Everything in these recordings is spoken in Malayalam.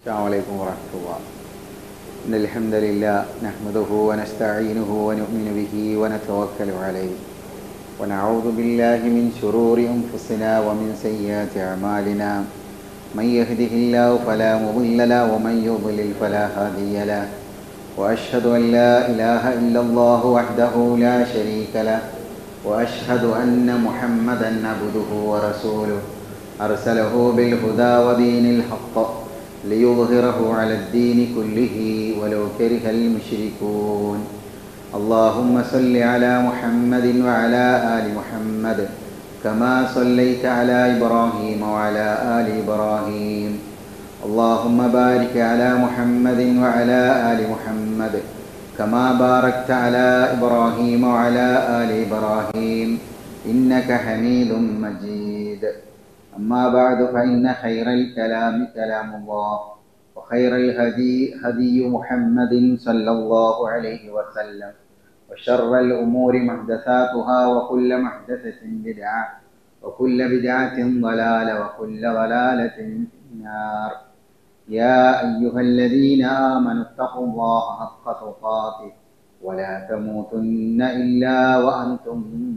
السلام عليكم ورحمة الله إن الحمد لله نحمده ونستعينه ونؤمن به ونتوكل عليه ونعوذ بالله من شرور أنفسنا ومن سيئات أعمالنا من يهده الله فلا مضل له ومن يضلل فلا هادي له وأشهد أن لا إله إلا الله وحده لا شريك له وأشهد أن محمدا عبده ورسوله أرسله بالهدى ودين الحق ليظهره على الدين كله ولو كره المشركون اللهم صل على محمد وعلى آل محمد كما صليت على إبراهيم وعلى آل إبراهيم اللهم بارك على محمد وعلى آل محمد كما باركت على إبراهيم وعلى آل إبراهيم إنك حميد مجيد أما بعد فإن خير الكلام كلام الله وخير الهدي هدي محمد صلى الله عليه وسلم وشر الأمور محدثاتها وكل محدثة بدعة وكل بدعة ضلالة وكل ضلالة في النار يا أيها الذين آمنوا اتقوا الله حق تقاته ولا تموتن إلا وأنتم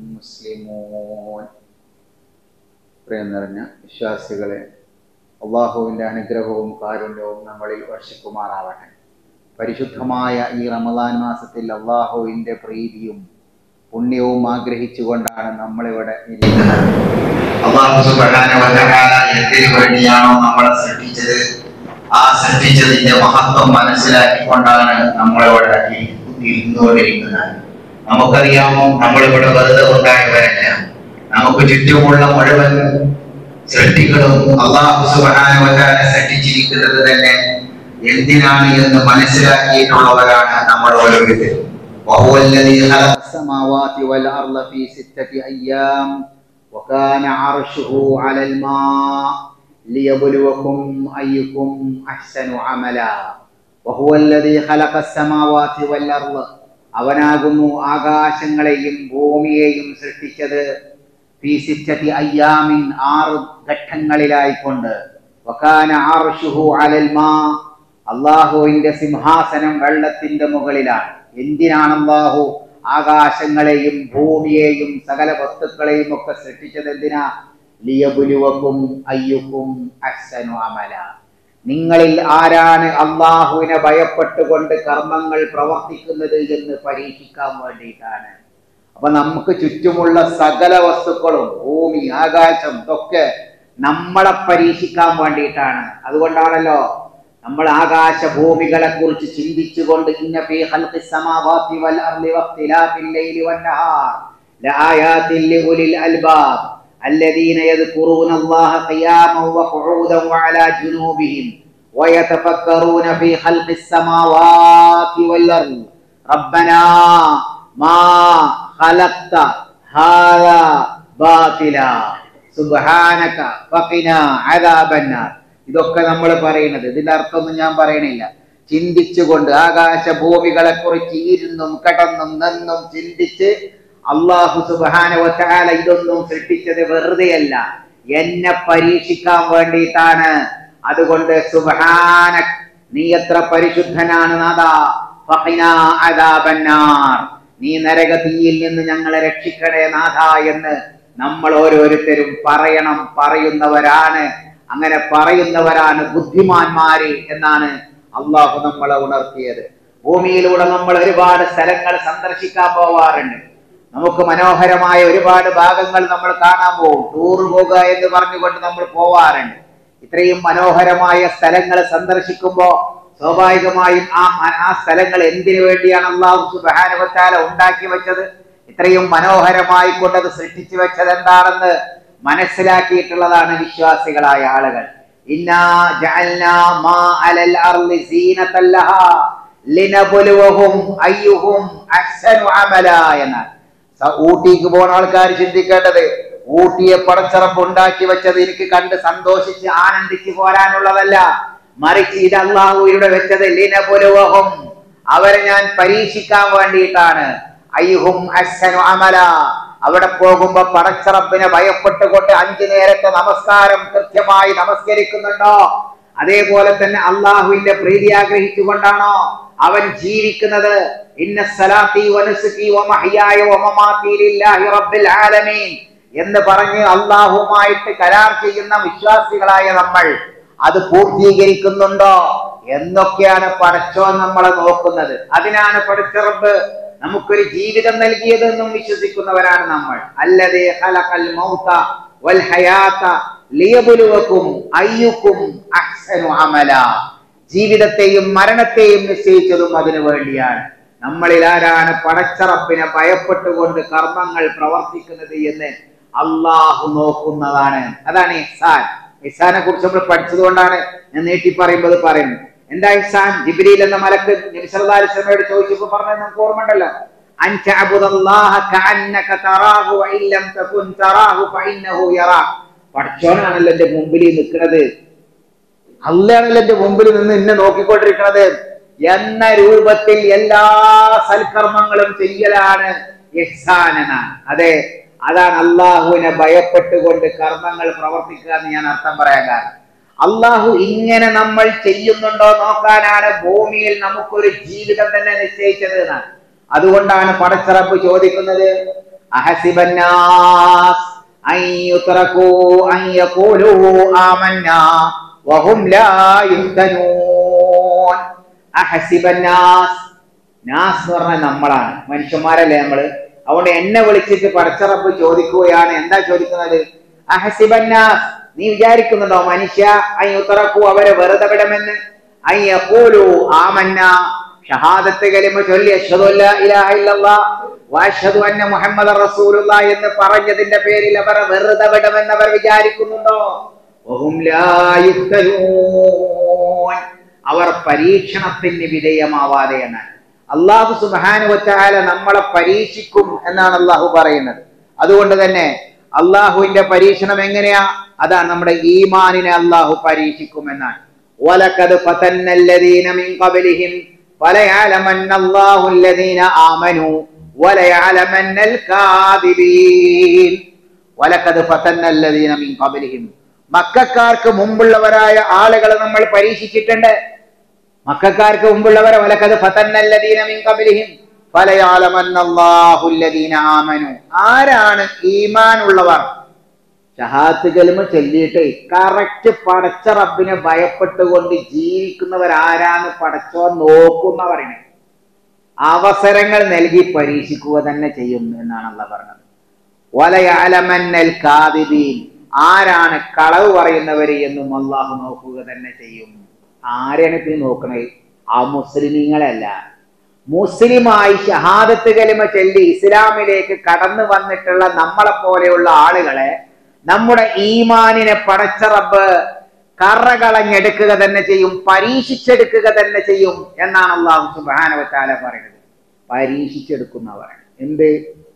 مسلمون പ്രിയം നിറഞ്ഞ വിശ്വാസികളെ അള്ളാഹുവിൻ്റെ അനുഗ്രഹവും കാരുണ്യവും നമ്മളിൽ വർഷിക്കുമാറാവട്ടെ പരിശുദ്ധമായ ഈ റമദാൻ മാസത്തിൽ അള്ളാഹുവിൻ്റെ പ്രീതിയും പുണ്യവും ആഗ്രഹിച്ചുകൊണ്ടാണ് നമ്മളിവിടെ ഇരിക്കുന്നത് അള്ളാഹു സുബ്ഹാനഹു വ തആല എന്തിനു വേണ്ടിയാണോ നമ്മളെ സൃഷ്ടിച്ചത് ആ സൃഷ്ടിച്ചതിന്റെ മഹത്വം മനസ്സിലാക്കിക്കൊണ്ടാണ് നമ്മളിവിടെ ഇരുന്നുകൊണ്ടിരിക്കുന്നത് നമുക്കറിയാമോ നമ്മളിവിടെ വെറുതെ ഉണ്ടായവരല്ല നമുക്ക് ചുറ്റുമുള്ള മുഴുവൻ സൃഷ്ടികളും അള്ളാഹു സുബ്ഹാനഹു വ തആല സൃഷ്ടിച്ചിരിക്കുന്നത് തന്നെ എന്തിനാണ് എന്ന് മനസ്സിലാക്കിയിട്ടുള്ളവരാണ് നമ്മൾ ഓരോരുത്തരും وهو الذي خلق السماوات والأرض في ستة أيام وكان عرشه على الماء ليبلوكم أيكم أحسن عملا وهو الذي خلق السماوات والأرض അവനാകുന്നു ആകാശങ്ങളെയും ഭൂമിയെയും സൃഷ്ടിച്ചത് ഫീ സിറ്റത്തി അയ്യാമിൻ ആറ് ഘട്ടങ്ങളിലായിക്കൊണ്ട് വകാന അർശുഹു അലൽ മാ അള്ളാഹുവിന്റെ സിംഹാസനം വെള്ളത്തിന്റെ മുകളിലാണ് എന്തിനാണ് അള്ളാഹു ആകാശങ്ങളെയും ഭൂമിയെയും സകല വസ്തുക്കളെയും ഒക്കെ സൃഷ്ടിച്ചത് എന്തിനാ ലിയബുലുവക്കും അയ്യുക്കും അഹ്സനു അമല നിങ്ങളിൽ ആരാണ് അള്ളാഹുവിനെ ഭയപ്പെട്ടുകൊണ്ട് കർമ്മങ്ങൾ പ്രവർത്തിക്കുന്നത് എന്ന് പരീക്ഷിക്കാൻ വേണ്ടിയിട്ടാണ് അപ്പൊ നമുക്ക് ചുറ്റുമുള്ള സകല വസ്തുക്കളും ഭൂമി ആകാശം ഇതൊക്കെ നമ്മളെ പരീക്ഷിക്കാൻ വേണ്ടിയിട്ടാണ് അതുകൊണ്ടാണല്ലോ നമ്മൾ ആകാശ ഭൂമികളെ കുറിച്ച് ചിന്തിച്ചുകൊണ്ട് ഇന്ന ഫീ ഖൽഖിസ് സമാവാതി വൽ അർളി വഖ്തിലാഫിൽ ലൈലി വൻ നഹാർ ലആയാതിൻ ലിഉലിൽ അൽബാബ് الذين يذكرون الله قياما وقعودا وعلى جنوبهم ويتفكرون في خلق السماوات والأرض ربنا ما خلقت هذا باطلا സുബ്ഹാനക ഫഖിന അദാബന്നാർ ഇതൊക്കെ നമ്മൾ പറയുന്നത് ഇതിന്റെ അർത്ഥമൊന്നും ഞാൻ പറയണില്ല ചിന്തിച്ചുകൊണ്ട് ആകാശ ഭൂമികളെ കുറിച്ച് ഇരുന്നും കടന്നും നിന്നും ചിന്തിച്ച് അള്ളാഹു സുബാന ഇതൊന്നും സൃഷ്ടിച്ചത് വെറുതെയല്ല എന്നെ പരീക്ഷിക്കാൻ വേണ്ടിയിട്ടാണ് അതുകൊണ്ട് സുബാന നീ എത്ര പരിശുദ്ധനാണ് നാദാ ഫഖിനാ അദാബന്നാർ നീ നരകതീയിൽ നിന്ന് ഞങ്ങളെ രക്ഷിക്കണേ നാഥ എന്ന് നമ്മൾ ഓരോരുത്തരും പറയണം പറയുന്നവരാണ് അങ്ങനെ പറയുന്നവരാണ് ബുദ്ധിമാന്മാര് എന്നാണ് അള്ളാഹു നമ്മളെ ഉണർത്തിയത് ഭൂമിയിലൂടെ നമ്മൾ ഒരുപാട് സ്ഥലങ്ങൾ സന്ദർശിക്കാൻ പോവാറുണ്ട് നമുക്ക് മനോഹരമായ ഒരുപാട് ഭാഗങ്ങൾ നമ്മൾ കാണാൻ പോകും ടൂർ പോകുക എന്ന് പറഞ്ഞുകൊണ്ട് നമ്മൾ പോവാറുണ്ട് ഇത്രയും മനോഹരമായ സ്ഥലങ്ങൾ സന്ദർശിക്കുമ്പോൾ സ്വാഭാവികമായും ആ ആ സ്ഥലങ്ങൾ എന്തിനു വേണ്ടിയാണ് അള്ളാഹു സുബാനുവത്താല ഉണ്ടാക്കി വെച്ചത് ഇത്രയും മനോഹരമായി കൊണ്ടത് സൃഷ്ടിച്ചു വെച്ചത് എന്താണെന്ന് മനസ്സിലാക്കിയിട്ടുള്ളതാണ് വിശ്വാസികളായ ആളുകൾ ഇന്നാ ജഅൽനാ മാ അലൽ അർളി സീനത്തൻ ലഹാ ലിനബ്ലുവഹും അയ്യുഹും അഹ്സനു അമല എന്നാണ് സ- ഊട്ടിക്ക് പോണ ആൾക്കാർ ചിന്തിക്കേണ്ടത് ഊട്ടിയെ പടച്ചറപ്പ് ഉണ്ടാക്കി വെച്ചത് എനിക്ക് കണ്ട് സന്തോഷിച്ച് ആനന്ദിച്ച് പോരാനുള്ളതല്ല മറിച്ച് ഇത് അള്ളാഹു ഇവിടെ വെച്ചത് ലിനബുലുവഹും അവരെ ഞാൻ പരീക്ഷിക്കാൻ വേണ്ടിയിട്ടാണ് അയ്യുഹും അഹ്സനു അമല അവിടെ പോകുമ്പോ പടച്ചറപ്പിനെ ഭയപ്പെട്ടുകൊണ്ട് അഞ്ചു നേരത്തെ നമസ്കാരം കൃത്യമായി നമസ്കരിക്കുന്നുണ്ടോ അതേപോലെ തന്നെ അള്ളാഹുവിന്റെ പ്രീതി ആഗ്രഹിച്ചുകൊണ്ടാണോ അവൻ ജീവിക്കുന്നത് ഇന്ന സലാത്തി വനുസുക്കി വമഹ്യായ വമമാത്തി ലില്ലാഹി റബ്ബിൽ ആലമീൻ എന്ന് പറഞ്ഞ് അള്ളാഹുമായിട്ട് കരാർ ചെയ്യുന്ന വിശ്വാസികളായ നമ്മൾ അത് പൂർത്തീകരിക്കുന്നുണ്ടോ എന്നൊക്കെയാണ് പടച്ചോൻ നമ്മളെ നോക്കുന്നത് അതിനാണ് പടച്ചറബ് നമുക്കൊരു ജീവിതം നൽകിയതെന്നും വിശ്വസിക്കുന്നവരാണ് നമ്മൾ അല്ലതേ ഖലഖൽ മൗത വൽ ഹയാത ലിയബ്ലുവക്കും അയ്യുക്കും അഹ്സനു അമല ജീവിതത്തെയും മരണത്തെയും നിശ്ചയിച്ചതും അതിനു വേണ്ടിയാണ് നമ്മളിൽ ആരാണ് പടച്ചറപ്പിനെ ഭയപ്പെട്ടുകൊണ്ട് കർമ്മങ്ങൾ പ്രവർത്തിക്കുന്നത് എന്ന് അള്ളാഹു നോക്കുന്നതാണ് അതാണ് ഇഹ്സാൻ ഇഹ്സാനെ കുറിച്ച് നമ്മൾ പഠിച്ചതുകൊണ്ടാണ് ഞാൻ നീട്ടി പറയുമ്പോൾ പറയുന്നത് എന്താ ഇഹ്സാൻ ജിബ്രീൽ എന്ന മലക്ക് നബി സല്ലല്ലാഹു അലൈഹി വസല്ലമയോട് ചോദിച്ചപ്പോൾ പറഞ്ഞത് നമുക്ക് ഓർമ്മയുണ്ടല്ലോ അൻ തഅബുദല്ലാഹ കഅന്നക തറാഹു വഇൻ ലം തകുൻ തറാഹു ഫഇന്നഹു യറാ പടച്ചോനാണല്ലോ എന്റെ മുമ്പിൽ നിൽക്കുന്നത് അള്ളയാണല്ലോ എന്റെ മുമ്പിൽ നിന്ന് എന്നെ നോക്കിക്കൊണ്ടിരിക്കുന്നത് എന്ന രൂപത്തിൽ എല്ലാ സൽക്കർമ്മങ്ങളും ചെയ്യലാണ് ഇഹ്സാനെന്നാണ് അതെ അതാണ് അള്ളാഹുവിനെ ഭയപ്പെട്ടുകൊണ്ട് കർമ്മങ്ങൾ പ്രവർത്തിക്കുക എന്ന് ഞാൻ അർത്ഥം പറയാൻ കാരണം അള്ളാഹു ഇങ്ങനെ നമ്മൾ ചെയ്യുന്നുണ്ടോ നോക്കാനാണ് ഭൂമിയിൽ നമുക്കൊരു ജീവിതം തന്നെ നിശ്ചയിച്ചത് എന്നാണ് അതുകൊണ്ടാണ് പടച്ചിറപ്പ് ചോദിക്കുന്നത് അഹസിബന്നാസ് അൻ യുത്രകൂ അൻ യഖൂലൂ ആമന്നാ വഹും ലാ യുഫ്തനൂൻ അഹസിബന്നാസ് നാസ് എന്ന് പറഞ്ഞാൽ നമ്മളാണ് മനുഷ്യന്മാരല്ലേ നമ്മള് അതുകൊണ്ട് എന്നെ വിളിച്ചിട്ട് പടച്ചറപ്പ് ചോദിക്കുകയാണ് എന്താ ചോദിക്കുന്നത് അഹസിബന്നാസ് നീ വിചാരിക്കുന്നുണ്ടോ മനുഷ്യ അയ്യുത്തറക്കു അവരെ വെറുതെ വിടമെന്ന് അയ്യക്കൂലു ആമന്ന ഷഹാദത്ത് കലിമ ചൊല്ലി അഷ്ഹദു അല്ലാ ഇലാഹ ഇല്ലല്ലാഹ് വഅഷ്ഹദു അന്ന മുഹമ്മദ റസൂലുള്ള എന്ന് പറഞ്ഞതിന്റെ പേരിൽ അവർ വെറുതെ വിടമെന്ന് അവർ വിചാരിക്കുന്നുണ്ടോ വഹും ലാ യുഫ്തനൂൻ അവർ പരീക്ഷണത്തിന് വിധേയമാവാതെ എന്നാണ് അള്ളാഹു സുബാനുവറ്റാല നമ്മളെ പരീക്ഷിക്കും എന്നാണ് അള്ളാഹു പറയുന്നത് അതുകൊണ്ട് തന്നെ അള്ളാഹുവിന്റെ പരീക്ഷണം എങ്ങനെയാ അതാണ് നമ്മുടെ ഈമാനിനെ അള്ളാഹു പരീക്ഷിക്കും എന്നാണ് وَلَقَدْ فَتَنَّ الَّذِينَ مِنْ قَبْلِهِمْ فَلَيَعْلَمَنَّ اللَّهُ الَّذِينَ آمَنُوا وَلَيَعْلَمَنَّ الْكَاذِبِينَ وَلَقَدْ فَتَنَّ الَّذِينَ مِنْ قَبْلِهِمْ മക്കാർക്ക് മുമ്പുള്ളവരായ ആളുകളെ നമ്മൾ പരീക്ഷിച്ചിട്ടുണ്ട് മക്കാർക്ക് മുമ്പുള്ളവരെ വലക്കത് ഫതന്നല്ലദീന മിൻ ഖബ്ലിഹിം ഫലയഅലമന്നല്ലാഹുല്ലദീന ആമനു ആരാണ് ഈമാൻ ഉള്ളവർ ഷഹാത്ത് കലിമ ചൊല്ലിയിട്ട് കറക്റ്റ് പടച്ച റബ്ബിനെ ഭയപ്പെട്ടുകൊണ്ട് ജീവിക്കുന്നവർ ആരാന്ന് പടച്ചോ നോക്കുന്നവരാണ് അവസരങ്ങൾ നൽകി പരീക്ഷിക്കുക തന്നെ ചെയ്യും എന്നാണ് അല്ല പറഞ്ഞത് വലയഅലമന്നൽ കാദിബീൻ ആരാണ് കളവ് പറയുന്നവര് എന്നും അള്ളാഹു നോക്കുക തന്നെ ചെയ്യും ആരെയാണ് ഇപ്പൊ ഈ നോക്കണത് ആ മുസ്ലിമീങ്ങളല്ല മുസ്ലിമായി ഷഹാദത്ത് കലിമ ചൊല്ലി ഇസ്ലാമിലേക്ക് കടന്നു വന്നിട്ടുള്ള നമ്മളെ പോലെയുള്ള ആളുകളെ നമ്മുടെ ഈമാനിനെ പടച്ച റബ്ബ് കറകളഞ്ഞെടുക്കുക തന്നെ ചെയ്യും പരീക്ഷിച്ചെടുക്കുക തന്നെ ചെയ്യും എന്നാണ് അള്ളാഹു സുബാനവത്താല പറയുന്നത് പരീക്ഷിച്ചെടുക്കുന്നവർ എന്ത്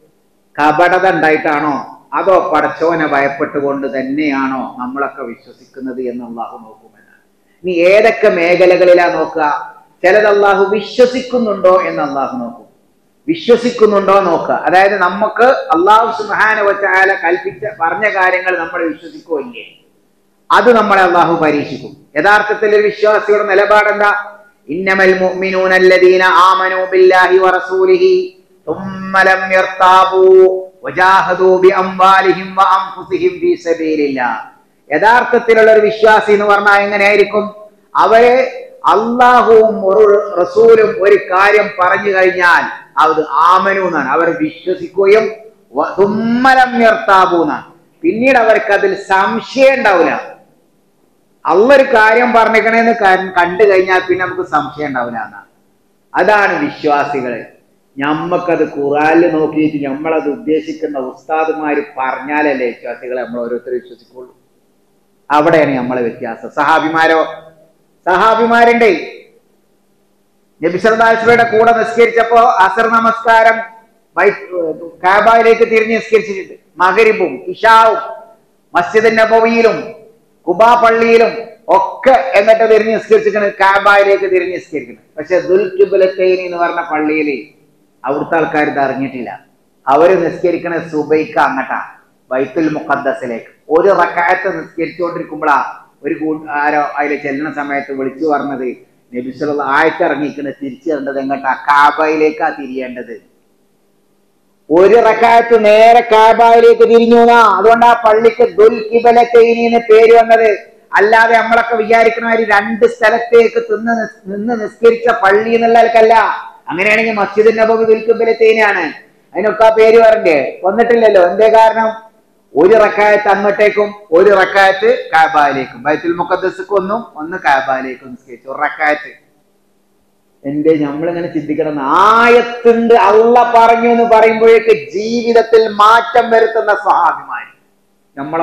കപടത ഉണ്ടായിട്ടാണോ അതോ പടച്ചോനെ ഭയപ്പെട്ടുകൊണ്ട് തന്നെയാണോ നമ്മളൊക്കെ വിശ്വസിക്കുന്നത് എന്ന് അള്ളാഹു നോക്കുമെന്നാണ് ഇനി ഏതൊക്കെ മേഖലകളിലാ നോക്കുക ചിലത് അള്ളാഹു വിശ്വസിക്കുന്നുണ്ടോ എന്ന് അള്ളാഹു നോക്കും വിശ്വസിക്കുന്നുണ്ടോ നോക്കുക അതായത് നമുക്ക് അള്ളാഹു സുഹാനുവച്ചാല കൽപ്പിച്ച പറഞ്ഞ കാര്യങ്ങൾ നമ്മൾ വിശ്വസിക്കുമല്ലേ അത് നമ്മളെ അള്ളാഹു പരീക്ഷിക്കും യഥാർത്ഥത്തിൽ ഒരു വിശ്വാസിയുടെ നിലപാടെന്താ ഇന്നമൽ മുഅ്മിനൂന അല്ലദീന ആമനൂ ബില്ലാഹി വറസൂലിഹി ثم لم يرتابوا وجاهدوا بأموالهم وأنفسهم في سبيل الله യഥാർത്ഥത്തിലുള്ള ഒരു വിശ്വാസി എന്ന് പറഞ്ഞാൽ എങ്ങനെയായിരിക്കും അവരെ അള്ളാഹുവും ഒരു റസൂലും ഒരു കാര്യം പറഞ്ഞു കഴിഞ്ഞാൽ അത് ആമനു എന്നാണ് അവർ വിശ്വസിക്കുകയും വ- തുമ്മലം നിർത്താബു എന്നാണ് പിന്നീട് അവർക്ക് അതിൽ സംശയം ഉണ്ടാവില്ല അള്ള ഒരു കാര്യം പറഞ്ഞേക്കണേന്ന് ക- കണ്ടു കഴിഞ്ഞാൽ പിന്നെ നമുക്ക് സംശയം ഉണ്ടാവില്ല എന്നാണ് അതാണ് വിശ്വാസികള് ഞമ്മക്കത് ഖുറാനിൽ നോക്കിയിട്ട് നമ്മളത് ഉദ്ദേശിക്കുന്ന ഉസ്താദുമാര് പറഞ്ഞാലല്ലേ വിശ്വാസികളെ നമ്മൾ ഓരോരുത്തർ വിശ്വസിക്കുള്ളൂ അവിടെയാണ് നമ്മളെ വ്യത്യാസം സഹാബിമാരോ സഹാബിമാരുണ്ട് നബിസർദാസ്വയുടെ കൂടെ നിസ്കരിച്ചപ്പോ അസർ നമസ്കാരം വൈ- കാബയിലേക്ക് തിരിഞ്ഞ് നിസ്കരിച്ചിട്ടുണ്ട് മകരിബും ഇഷാവും മസ്ജിദ് നബവിയിലും കുബാ പള്ളിയിലും ഒക്കെ എന്നിട്ട് തിരിഞ്ഞ് നിസ്കരിച്ചിരിക്കുന്നത് കാബയിലേക്ക് തിരിഞ്ഞ് നിസ്കരിക്കുന്നത് പക്ഷെ ദുൽഖുബുലത്തൈനി എന്ന് പറഞ്ഞ പള്ളിയിൽ അവിടുത്തെ ആൾക്കാർ ഇത് അറിഞ്ഞിട്ടില്ല അവര് നിസ്കരിക്കണ സുബൈക്ക് അങ്ങട്ടാ ബൈത്തുൽ മുഖദ്ദസിലേക്ക് ഒരു റക്കായത്ത് നിസ്കരിച്ചുകൊണ്ടിരിക്കുമ്പോഴാ ഒരു കൂ ആരോ അതിൽ ചെല്ലുന്ന സമയത്ത് വിളിച്ചു പറഞ്ഞത് നബിസുള്ള ആയത്തിറങ്ങിക്കുന്നത് തിരിച്ചു തരേണ്ടത് എങ്ങോട്ടാ കാബയിലേക്കാ തിരിയേണ്ടത് ഒരു റക്കായത്ത് നേരെ കാബായിലേക്ക് തിരിഞ്ഞു എന്നാ അതുകൊണ്ട് ആ പള്ളിക്ക് ദുൽകിബലക്കൈനി എന്ന് പേര് വന്നത് അല്ലാതെ നമ്മളൊക്കെ വിചാരിക്കുന്ന മാതിരി രണ്ട് സ്ഥലത്തേക്ക് തിന്ന് നിസ്- നിന്ന് നിസ്കരിച്ച പള്ളി എന്നുള്ളവർക്കല്ല അങ്ങനെയാണെങ്കിൽ മസ്ജിദ് നബബി ദുൽകിബലത്തൈനാണ് അതിനൊക്കെ ആ പേര് പറഞ്ഞേ വന്നിട്ടില്ലല്ലോ എന്തേ കാരണം ഒരു റക്കായത്ത് അങ്ങോട്ടേക്കും ഒരു റക്കായത്ത് കാബായിലേക്കും ബൈത്തുൽ മുഖദ്ദസ്ക്ക് ഒന്നും ഒന്ന് കാബായിലേക്കും നിസ്കരിച്ചു ഒരു റക്കായത്ത് എന്റെ നമ്മളിങ്ങനെ ചിന്തിക്കണം ആയത്തുണ്ട് അള്ള പറഞ്ഞു എന്ന് പറയുമ്പോഴേക്ക് ജീവിതത്തിൽ മാറ്റം വരുത്തുന്ന സ്വഹാഭിമാനി നമ്മളോ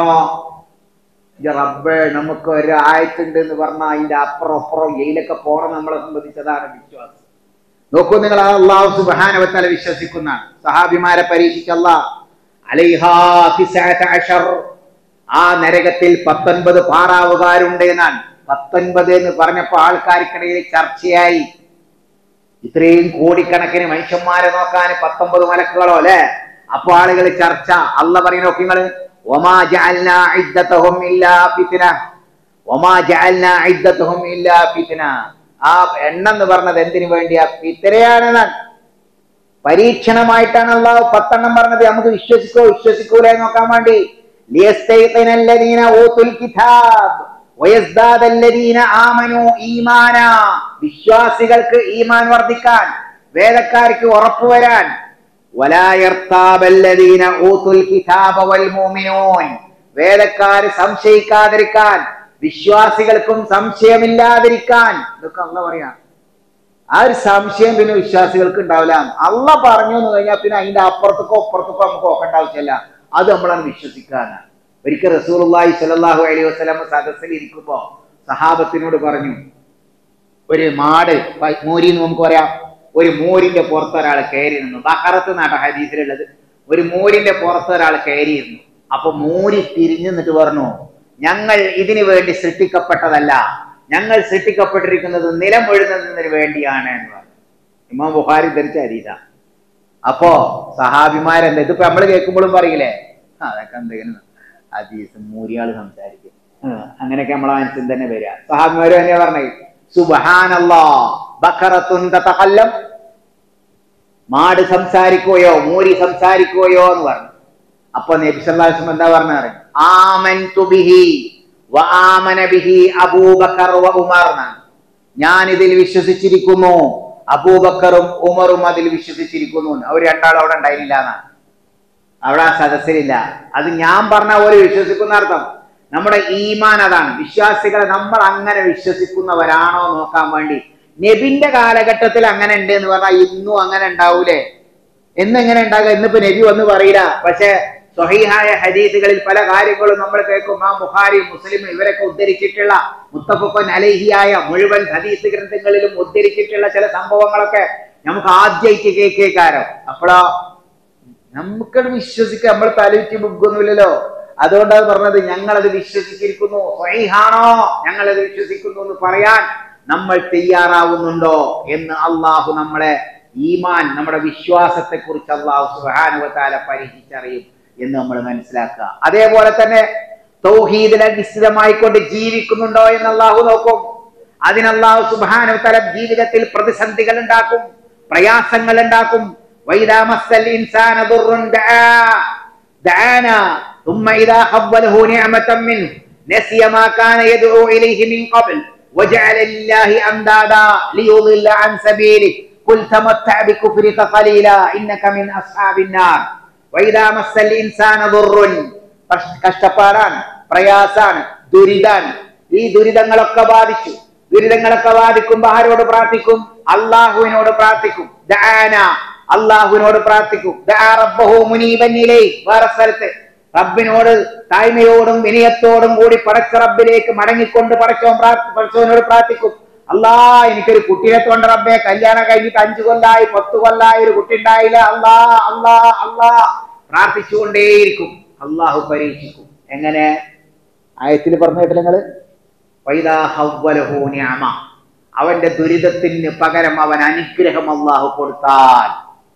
ഇജ്ജ് റബ്ബേ നമുക്ക് ഒരു ആയത്തുണ്ട് എന്ന് പറഞ്ഞാൽ അതിന്റെ അപ്പുറം അപ്പുറം എയിലൊക്കെ പോണം നമ്മളെ സംബന്ധിച്ചതാണ് വിശ്വാസം നോക്കൂ നിങ്ങൾ അള്ളാഹു സുബാനവത്തല വിശ്വസിക്കുന്നതാണ് സഹാബിമാരെ പരീക്ഷിക്കല്ല അലൈഹാ തിസ്അത അശർ. ആ നരകത്തിൽ പത്തൊൻപത് പാറാവുകാരുണ്ട് എന്നാണ് പത്തൊൻപത് എന്ന് പറഞ്ഞപ്പോ ആൾക്കാർക്കിടയിൽ ചർച്ചയായി ഇത്രയും കോടിക്കണക്കിന് മനുഷ്യന്മാരെ നോക്കാൻ പത്തൊമ്പത് മലക്കുകളോ അല്ലെ അപ്പൊ ആളുകൾ ചർച്ച അല്ല പറയുന്ന നോക്കി നിങ്ങള് ഒമാ ജഅൽനാ ഇദ്ദതഹും ഇല്ലാ ഫിത്ന ഒമാ ജഅൽനാ ഇദ്ദതഹും ഇല്ലാ ഫിത്ന ആ എണ്ണം എന്ന് പറഞ്ഞത് എന്തിനു വേണ്ടിയാ ഫിത്തരയാണെന്നാണ് പരീക്ഷണമായിട്ടാണ് അള്ളാഹു പത്തെണ്ണം പറഞ്ഞത് നമുക്ക് വിശ്വസിക്കോ വിശ്വസിക്കൂലേ നോക്കാൻ വേണ്ടി ലിയസ്തൈഖിന അല്ലദീന ഊതുൽ കിതാബ് വയസ്ദാദ അല്ലദീന ആമനു ഈമാനാ വിശ്വാസികൾക്ക് ഈമാൻ വർദ്ധിക്കാൻ വേദക്കാർക്ക് ഉറപ്പ് വരാൻ വലാ യർതാബ അല്ലദീന ഊതുൽ കിതാബ വൽ മുഅ്മിനൂൻ വേദക്കാര് സംശയിക്കാതിരിക്കാൻ വിശ്വാസികൾക്കും സംശയമില്ലാതിരിക്കാൻ ഇതൊക്കെ അള്ള പറയാം ആ ഒരു സംശയം പിന്നെ വിശ്വാസികൾക്ക് ഉണ്ടാവില്ല അള്ള പറഞ്ഞു എന്ന് കഴിഞ്ഞാൽ പിന്നെ അതിന്റെ അപ്പുറത്തേക്കോ അപ്പുറത്തേക്കോ നമുക്ക് നോക്കേണ്ട ആവശ്യമില്ല അത് നമ്മളാണ് വിശ്വസിക്കാനാണ് ഒരിക്കൽ റസൂലുള്ളാഹി സ്വല്ലല്ലാഹു അലൈഹി വസല്ലം സദസ്സിൽ ഇരിക്കുമ്പോ സഹാബത്തിനോട് പറഞ്ഞു ഒരു മാട് പ- മൂരി എന്ന് നമുക്ക് പറയാം ഒരു മൂരിന്റെ പുറത്ത് ഒരാൾ കയറി നിന്നു ബഹറത്ത് നാട്ട ഹദീസിലുള്ളത് ഒരു മൂരിന്റെ പുറത്ത് ഒരാൾ കയറിയിരുന്നു അപ്പൊ മൂരി തിരിഞ്ഞു നിന്നിട്ട് പറഞ്ഞു ഞങ്ങൾ ഇതിനു വേണ്ടി സൃഷ്ടിക്കപ്പെട്ടതല്ല ഞങ്ങൾ സൃഷ്ടിക്കപ്പെട്ടിരിക്കുന്നത് നിലം ഒഴുകുന്നതിന് വേണ്ടിയാണ് എന്ന് പറഞ്ഞു ഇമാം ബുഹാരി ധരിച്ച ഹരീത അപ്പോ സഹാബിമാരെന്താ ഇതിപ്പോ നമ്മൾ കേൾക്കുമ്പോഴും പറയില്ലേ "ആ, അതൊക്കെ എന്തെങ്കിലും ഹദീസ് മൂരിയാള് സംസാരിക്കും ആ, അങ്ങനെയൊക്കെ നമ്മളെ മനസ്സിൽ തന്നെ വരിക സഹാബിമാര് തന്നെയാ പറഞ്ഞത് സുബഹാനല്ലാ ബക്കറത്തുൻ തതകല്ലം മാട് സംസാരിക്കുകയോ മൂരി സംസാരിക്കുകയോ എന്ന് പറഞ്ഞു അപ്പൊ നബി സല്ലല്ലാഹു അലൈഹി വസല്ലം എന്താ പറഞ്ഞത് ആമൻതു ബിഹി വ ആമന ബിഹി അബൂബക്കർ വ ഉമർ എന്നാണ്. ഞാൻ ഇതിൽ വിശ്വസിച്ചിരിക്കുന്നു അബൂബക്കറും ഉമറും അതിൽ വിശ്വസിച്ചിരിക്കുന്നു അവർ രണ്ടാളും അവിടെ ഉണ്ടായിരുന്നില്ല എന്നാണ് അവിടെ ആ സദസ്സിലില്ല അത് ഞാൻ പറഞ്ഞ പോലെ വിശ്വസിക്കുന്ന അർത്ഥം നമ്മുടെ ഈമാൻ അതാണ് വിശ്വാസികളെ നമ്മൾ അങ്ങനെ വിശ്വസിക്കുന്നവരാണോ നോക്കാൻ വേണ്ടി നബിന്റെ കാലഘട്ടത്തിൽ അങ്ങനെ ഉണ്ട് എന്ന് പറഞ്ഞാൽ ഇന്നും അങ്ങനെ ഉണ്ടാവൂലേ എന്നെങ്ങനെ ഉണ്ടാകുക ഇന്നിപ്പോ നബി വന്ന് പറയില്ല പക്ഷെ സ്വഹീഹായ ഹദീസുകളിൽ പല കാര്യങ്ങളും നമ്മൾ കേൾക്കും ആ ബുഖാരി മുസ്ലിം ഇവരൊക്കെ ഉദ്ധരിച്ചിട്ടുള്ള മുത്തഫക്കൻ അലഹിയായ മുഴുവൻ ഹദീസ് ഗ്രന്ഥങ്ങളിലും ഉദ്ധരിച്ചിട്ടുള്ള ചില സംഭവങ്ങളൊക്കെ നമുക്ക് ആദ്യമായിട്ട് കേൾക്കേക്കാരോ അപ്പോഴോ നമുക്കത് വിശ്വസിക്കാം നമ്മൾ തലവിച്ച് ബുക്കൊന്നുമില്ലല്ലോ അതുകൊണ്ടാണ് പറഞ്ഞത് ഞങ്ങളത് വിശ്വസിച്ചിരിക്കുന്നു സ്വൈഹാണോ ഞങ്ങളത് വിശ്വസിക്കുന്നു എന്ന് പറയാൻ നമ്മൾ തയ്യാറാവുന്നുണ്ടോ എന്ന് അള്ളാഹു നമ്മളെ ഈമാൻ നമ്മുടെ വിശ്വാസത്തെ കുറിച്ച് അള്ളാഹു സുഹാനുവത്താല പരീക്ഷിച്ചറിയും എന്ന് നമ്മൾ മനസ്സിലാക്കുക അതേപോലെ തന്നെ തൗഹീദിൽ അധിഷ്ഠിതമായിക്കൊണ്ട് ജീവിക്കുന്നുണ്ടോ എന്ന് അള്ളാഹു നോക്കും അതിന് അള്ളാഹു സുബാനുവത്താല ജീവിതത്തിൽ പ്രതിസന്ധികൾ ഉണ്ടാക്കും പ്രയാസങ്ങൾ ഉണ്ടാക്കും وإذا مس الإنسان ضر دعا دعانا ثم إذا خوله نعمة منه نسي ما كان يدعو إليه من قبل وجعل لله أندادا ليضل عن سبيله قل تمتع بكفرك قليلا إنك من أصحاب النار وإذا مس الإنسان ضر കഷ്ടപ്പാടാണ് പ്രയാസാണ് ദുരിതാണ് ഈ ദുരിതങ്ങളൊക്കെ ബാധിച്ചു ദുരിതങ്ങളൊക്കെ ബാധിക്കുമ്പോ ആരോട് പ്രാർത്ഥിക്കും അള്ളാഹുവിനോട് പ്രാർത്ഥിക്കും ദാന അള്ളാഹുവിനോട് പ്രാർത്ഥിക്കും ദആ റബ്ബഹു മുനീബൻ ഇലൈഹി. വേറെ സ്ഥലത്ത് റബ്ബിനോട് താഴ്മയോടും വിനയത്തോടും കൂടി പടച്ച റബ്ബിലേക്ക് മടങ്ങിക്കൊണ്ട് പടച്ചോൻ പ്രാർത്ഥി പടച്ചോനോട് പ്രാർത്ഥിക്കും അല്ലാ എനിക്കൊരു കുട്ടിയെ തൊണ്ട റബ്ബെ കല്യാണം കഴിഞ്ഞിട്ട് അഞ്ചു കൊല്ലായി പത്ത് കൊല്ലായി ഒരു കുട്ടി ഉണ്ടായില്ല അല്ലാ അല്ലാ അല്ലാ പ്രാർത്ഥിച്ചുകൊണ്ടേയിരിക്കും അള്ളാഹു പരീക്ഷിക്കും എങ്ങനെ ആയത്തിൽ പറഞ്ഞു കേട്ടില്ല നിങ്ങള് വൈദാ ഹവ്വലഹു നിഅമ. അവന്റെ ദുരിതത്തിന് പകരം അവൻ അനുഗ്രഹം അള്ളാഹു കൊടുത്താൽ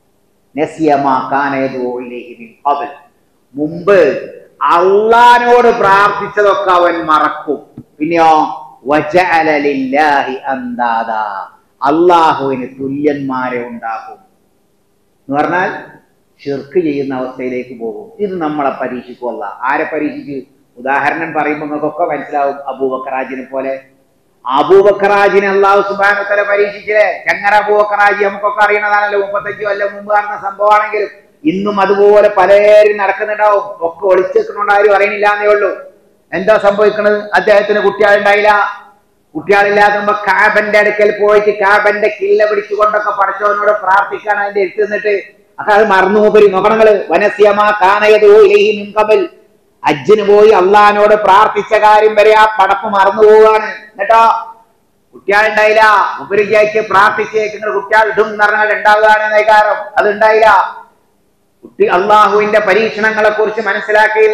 നസിയമാ കാന യദ്ഉ ഇലൈഹി മിൻ ഖബൽ. മുമ്പ് അള്ളാനോട് പ്രാർത്ഥിച്ചതൊക്കെ അവൻ മറക്കും പിന്നെയോ വജഅല ലില്ലാഹി അന്താദ അള്ളാഹുവിന് തുല്യന്മാരെ ഉണ്ടാക്കും എന്ന് പറഞ്ഞാൽ ഷിർക്ക് ചെയ്യുന്ന അവസ്ഥയിലേക്ക് പോകും ഇത് നമ്മളെ പരീക്ഷിക്കുമല്ല ആരെ പരീക്ഷിച്ച് ഉദാഹരണം പറയുമ്പോൾ നിങ്ങൾക്കൊക്കെ മനസ്സിലാവും അബൂബക്കറാജിനെ പോലെ അബൂബക്കറാജിനെ അള്ളാഹു സുബാനത്തല പരീക്ഷിച്ചില്ലേ ചങ്ങര അബൂബക്കറാജി നമുക്കൊക്കെ അറിയണതാണല്ലോ മുപ്പത്തഞ്ചു കൊല്ലം മുമ്പ് നടന്ന സംഭവമാണെങ്കിലും ഇന്നും അതുപോലെ പലരും നടക്കുന്നുണ്ടാവും ഒക്കെ ഒളിച്ചെക്കുന്നുണ്ട് ആരും അറിയണില്ല എന്നേ ഉള്ളൂ എന്താ സംഭവിക്കുന്നത് അദ്ദേഹത്തിന് കുട്ടികളുണ്ടായില്ല കുട്ടികളില്ലാത്തുമ്പോ കാബന്റെ അടുക്കൽ പോയിട്ട് കാബന്റെ കില്ല പിടിച്ചുകൊണ്ടൊക്കെ പഠിച്ചവനോട് പ്രാർത്ഥിക്കാൻ അതിന്റെ എടുത്തു നിന്നിട്ട് അപ്പൊ അത് മറന്നു മൂപ്പരി നോക്കണങ്ങള് വനസ്യമാ കാനയതോ ഇലഹി മിൻകബൽ അജ്ജിന് പോയി അള്ളഹാനോട് പ്രാർത്ഥിച്ച കാര്യം വരെ ആ പടപ്പ് മറന്നു പോവുകയാണ് എന്നിട്ടോ കുട്ടികളുണ്ടായില്ല മുപ്പര് വിചാരിച്ച് പ്രാർത്ഥിച്ചേക്കുന്ന കുട്ടികൾ ഇടും എന്ന് പറഞ്ഞാൽ ഉണ്ടാവുകയാണ് നൈകാരം അത് ഉണ്ടായില്ല കുട്ടി അള്ളാഹുവിന്റെ പരീക്ഷണങ്ങളെ കുറിച്ച് മനസ്സിലാക്കിയില്ല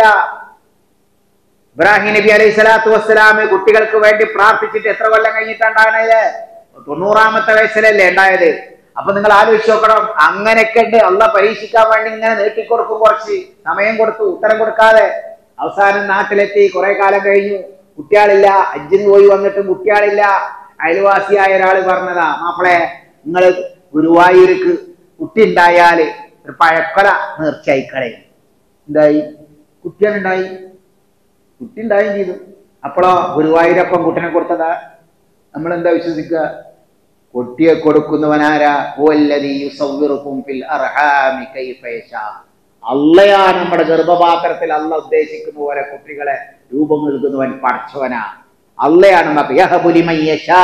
ഇബ്രാഹിം നബി അലൈഹി സ്വലാത്തു വസ്സലാം കുട്ടികൾക്ക് വേണ്ടി പ്രാർത്ഥിച്ചിട്ട് എത്ര കൊല്ലം കഴിഞ്ഞിട്ടുണ്ടായത് തൊണ്ണൂറാമത്തെ വയസ്സിലല്ലേ ഉണ്ടായത് അപ്പൊ നിങ്ങൾ ആലോചിച്ച് നോക്കണം അങ്ങനെയൊക്കെ ഉണ്ട് അള്ള പരീക്ഷിക്കാൻ വേണ്ടി ഇങ്ങനെ നീട്ടിക്കൊടുക്കും കുറച്ച് സമയം കൊടുത്തു ഉത്തരം കൊടുക്കാതെ അവസാനം നാട്ടിലെത്തി കുറെ കാലം കഴിഞ്ഞു കുട്ടികളില്ല അജ്ജിന് പോയി വന്നിട്ടും കുട്ടികളില്ല അയൽവാസിയായ ഒരാൾ പറഞ്ഞതാ മാപ്പിളെ നിങ്ങൾ ഗുരുവായൂർക്ക് കുട്ടി ഉണ്ടായാല് ഒരു പഴക്കൊല നേർച്ചയായിക്കളെ എന്തായി കുട്ടികളുണ്ടായി കുട്ടി ഉണ്ടായും ചെയ്തു അപ്പോഴോ ഗുരുവായൂരപ്പം കുട്ടിനെ കൊടുത്തതാ നമ്മൾ എന്താ വിശ്വസിക്കുക കുട്ടിയെ കൊടുക്കുന്നവനാരാ ഹുവല്ലദീ യുസവ്വിറുക്കും ഫിൽ അർഹാമി കൈഫ യശാ. അള്ളയാണ് നമ്മുടെ ഗർഭപാത്രത്തിൽ അള്ള ഉദ്ദേശിക്കുന്ന പോലെ കുട്ടികളെ രൂപം നൽകുന്നവൻ പഠിച്ചവനാ അള്ളയാണ് നമുക്ക് യഹബു ലിമൻ യശാ.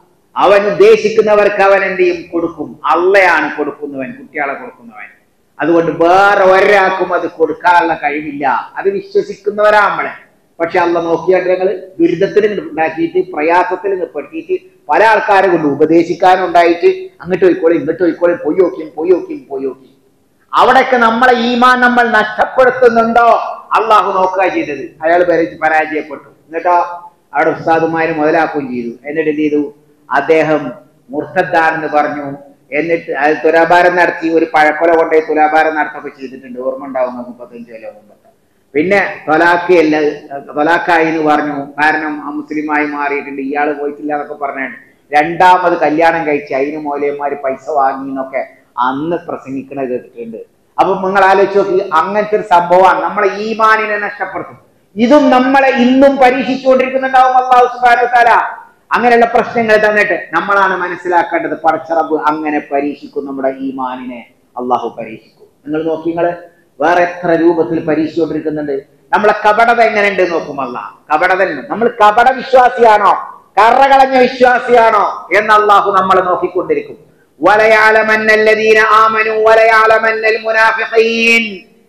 അവൻ ഉദ്ദേശിക്കുന്നവർക്ക് അവൻ എന്ത് ചെയ്യും കൊടുക്കും അള്ളയാണ് കൊടുക്കുന്നവൻ കുട്ടികളെ കൊടുക്കുന്നവൻ അതുകൊണ്ട് വേറെ ഒരാൾക്കും അത് കൊടുക്കാനുള്ള കഴിവില്ല അത് വിശ്വസിക്കുന്നവരാ നമ്മളെ പക്ഷെ അല്ല നോക്കിയാൽ ഞങ്ങൾ ദുരിതത്തിൽ ഉണ്ടാക്കിയിട്ട് പ്രയാസത്തിൽ പെട്ടിട്ട് പല ആൾക്കാരെ കൊണ്ട് ഉപദേശിക്കാനുണ്ടായിട്ട് അങ്ങോട്ട് പോയിക്കോളി ഇങ്ങോട്ട് പോയിക്കോളി പോയി നോക്കിയും പോയി നോക്കിയും പോയി നോക്കി അവിടെയൊക്കെ നമ്മളെ ഈമാൻ നമ്മൾ നഷ്ടപ്പെടുത്തുന്നുണ്ടോ അള്ളാഹു നോക്കുക ചെയ്തത് അയാൾ പരാജയപ്പെട്ടു എന്നിട്ടോ അവിടെ ഉസ്താദുമാര് മുതലാക്കുകയും ചെയ്തു എന്നിട്ട് എന്ത് ചെയ്തു അദ്ദേഹം മുർത്തദ്ദാണെന്ന് പറഞ്ഞു എന്നിട്ട് അത് തുലാഭാരം നടത്തി ഒരു പഴക്കൊല കൊണ്ടുപോയി തുലാഭാരം നടത്തൊക്കെ ചെയ്തിട്ടുണ്ട് ഓർമ്മ ഉണ്ടാവും മുപ്പത്തഞ്ച് കൊല്ലം മുമ്പത്തെ പിന്നെ തൊലാക്ക് അല്ല തൊലാക്കായി എന്ന് പറഞ്ഞു കാരണം ആ മുസ്ലിമായി മാറിയിട്ടുണ്ട് ഇയാൾ പോയിട്ടില്ല എന്നൊക്കെ പറഞ്ഞാണ് രണ്ടാമത് കല്യാണം കഴിച്ച് അതിന് മൂലയന്മാര് പൈസ വാങ്ങി എന്നൊക്കെ അന്ന് പ്രസംഗിക്കണത് കേട്ടിട്ടുണ്ട് അപ്പൊ നിങ്ങൾ ആലോചിച്ച് നോക്കി അങ്ങനത്തെ ഒരു സംഭവമാണ് നമ്മളെ ഈമാനിനെ നഷ്ടപ്പെടുത്തും ഇതും നമ്മളെ ഇന്നും പരീക്ഷിച്ചുകൊണ്ടിരിക്കുന്നുണ്ടാവും അള്ളാഹു സുബാനു താല അങ്ങനെയുള്ള പ്രശ്നങ്ങൾ തന്നിട്ട് നമ്മളാണ് മനസ്സിലാക്കേണ്ടത് പടച്ചറബ് അങ്ങനെ പരീക്ഷിക്കും നമ്മുടെ ഈമാനിനെ അള്ളാഹു പരീക്ഷിക്കും നിങ്ങൾ നോക്കി നിങ്ങള് വേറെ എത്ര രൂപത്തിൽ പരീക്ഷിച്ചുകൊണ്ടിരിക്കുന്നുണ്ട് നമ്മളെ കപടത എങ്ങനെയുണ്ട് നോക്കും അല്ല കപടത നമ്മൾ കപട വിശ്വാസിയാണോ കറകളഞ്ഞ വിശ്വാസിയാണോ എന്ന് അള്ളാഹു നമ്മളെ നോക്കിക്കൊണ്ടിരിക്കും വലയാലമന്നല്ലദീന ആമനു വലയാലമന്നൽ മുനാഫിഖീൻ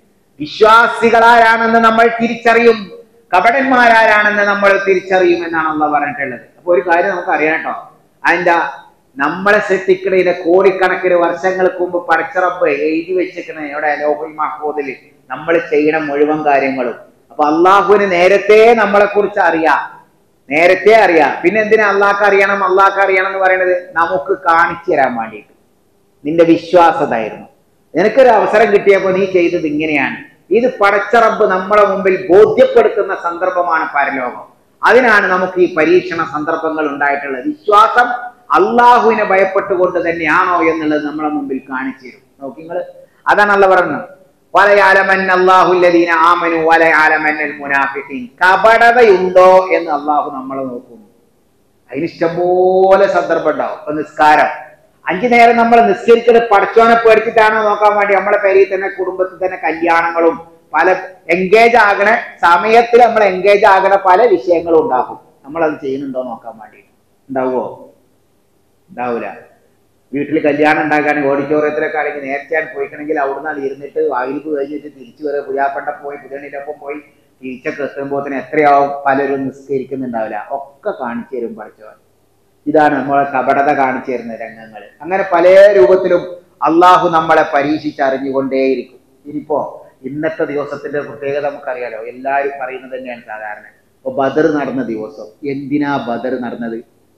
വിശ്വാസികളാരാണെന്ന് നമ്മൾ തിരിച്ചറിയും കപടന്മാരാരാണെന്ന് നമ്മൾ തിരിച്ചറിയും എന്നാണ് അള്ളാഹ് പറഞ്ഞിട്ടുള്ളത് അപ്പൊ ഒരു കാര്യം നമുക്ക് അറിയാം കേട്ടോ അതിന്റെ നമ്മളെ സൃഷ്ടിക്കണതിന്റെ കോടിക്കണക്കിന് വർഷങ്ങൾക്ക് മുമ്പ് പടച്ചറപ്പ് എഴുതി വെച്ചിരിക്കണ ഇവിടെ ലോഹുൽ മഹ്മൂദിൽ നമ്മൾ ചെയ്യണ മുഴുവൻ കാര്യങ്ങളും അപ്പൊ അള്ളാഹുവിന് നേരത്തെ നമ്മളെ കുറിച്ച് അറിയാം നേരത്തെ അറിയാം പിന്നെ എന്തിനാ അള്ളാഹ്ക്ക് അറിയണം അള്ളാഹ്ക്ക് അറിയണം എന്ന് പറയുന്നത് നമുക്ക് കാണിച്ചു തരാൻ വേണ്ടിയിട്ട് നിന്റെ വിശ്വാസതായിരുന്നു നിനക്കൊരു അവസരം കിട്ടിയപ്പോൾ നീ ചെയ്തത് ഇങ്ങനെയാണ് ഇത് പടച്ചറബ് നമ്മളെ മുമ്പിൽ ബോധ്യപ്പെടുത്തുന്ന സന്ദർഭമാണ് പരലോകം അതിനാണ് നമുക്ക് ഈ പരീക്ഷണ സന്ദർഭങ്ങൾ ഉണ്ടായിട്ടുള്ളത് വിശ്വാസം അള്ളാഹുവിനെ ഭയപ്പെട്ടുകൊണ്ട് തന്നെയാണോ എന്നുള്ളത് നമ്മളെ മുമ്പിൽ കാണിച്ചു തരും നോക്കി നിങ്ങൾ അതാണ് അല്ല പറയുന്നത് വലയാലമൻ അള്ളാഹുല്ലദീന ആമനു വലയാലമന്നൽ മുനാഫിഖീൻ കപടതയുണ്ടോ എന്ന് അള്ളാഹു നമ്മളെ നോക്കുന്നു അതിന് ഇഷ്ടംപോലെ സന്ദർഭം ഉണ്ടാവും ഇപ്പൊ നിസ്കാരം അഞ്ചു നേരം നമ്മൾ നിസ്കരിച്ചത് പടച്ചോനെ പേടിച്ചിട്ടാണോ നോക്കാൻ വേണ്ടി നമ്മളെ പേരിൽ തന്നെ കുടുംബത്തിൽ തന്നെ കല്യാണങ്ങളും പല എൻഗേജ് ആകണ സമയത്തിൽ നമ്മൾ എൻഗേജ് ആകണ പല വിഷയങ്ങളും ഉണ്ടാകും നമ്മൾ അത് ചെയ്യുന്നുണ്ടോ നോക്കാൻ വേണ്ടി ഉണ്ടാവുമോ ഉണ്ടാവൂല വീട്ടിൽ കല്യാണം ഉണ്ടാക്കുകയാണെങ്കിൽ ഓഡിറ്റോറിയത്തിലൊക്കെ ആണെങ്കിൽ നേരത്തെയാണ് പോയിക്കണമെങ്കിൽ അവിടുന്ന് ഇരുന്നിട്ട് വായിൽക്ക് കഴിഞ്ഞിട്ട് തിരിച്ചു വരെ പുതിയാപ്പണ്ട പോയി പുതിയണിയിലൊപ്പം പോയി തിരിച്ചൊക്കെ എത്തുമ്പോൾ തന്നെ എത്രയാവും പലരും നിസ്കരിക്കുന്നുണ്ടാവില്ല ഒക്കെ കാണിച്ചു തരും പഠിച്ചവൻ ഇതാണ് നമ്മളെ കപടത കാണിച്ചു തരുന്ന രംഗങ്ങൾ അങ്ങനെ പല രൂപത്തിലും അള്ളാഹു നമ്മളെ പരീക്ഷിച്ചറിഞ്ഞുകൊണ്ടേയിരിക്കും ഇനിയിപ്പോ ഇന്നത്തെ ദിവസത്തിന്റെ പ്രത്യേകത നമുക്കറിയാലോ എല്ലാവരും പറയുന്നത് തന്നെയാണ് സാധാരണ ഇപ്പൊ ബദർ നടന്ന ദിവസം എന്തിനാ ബദർ നടന്നത്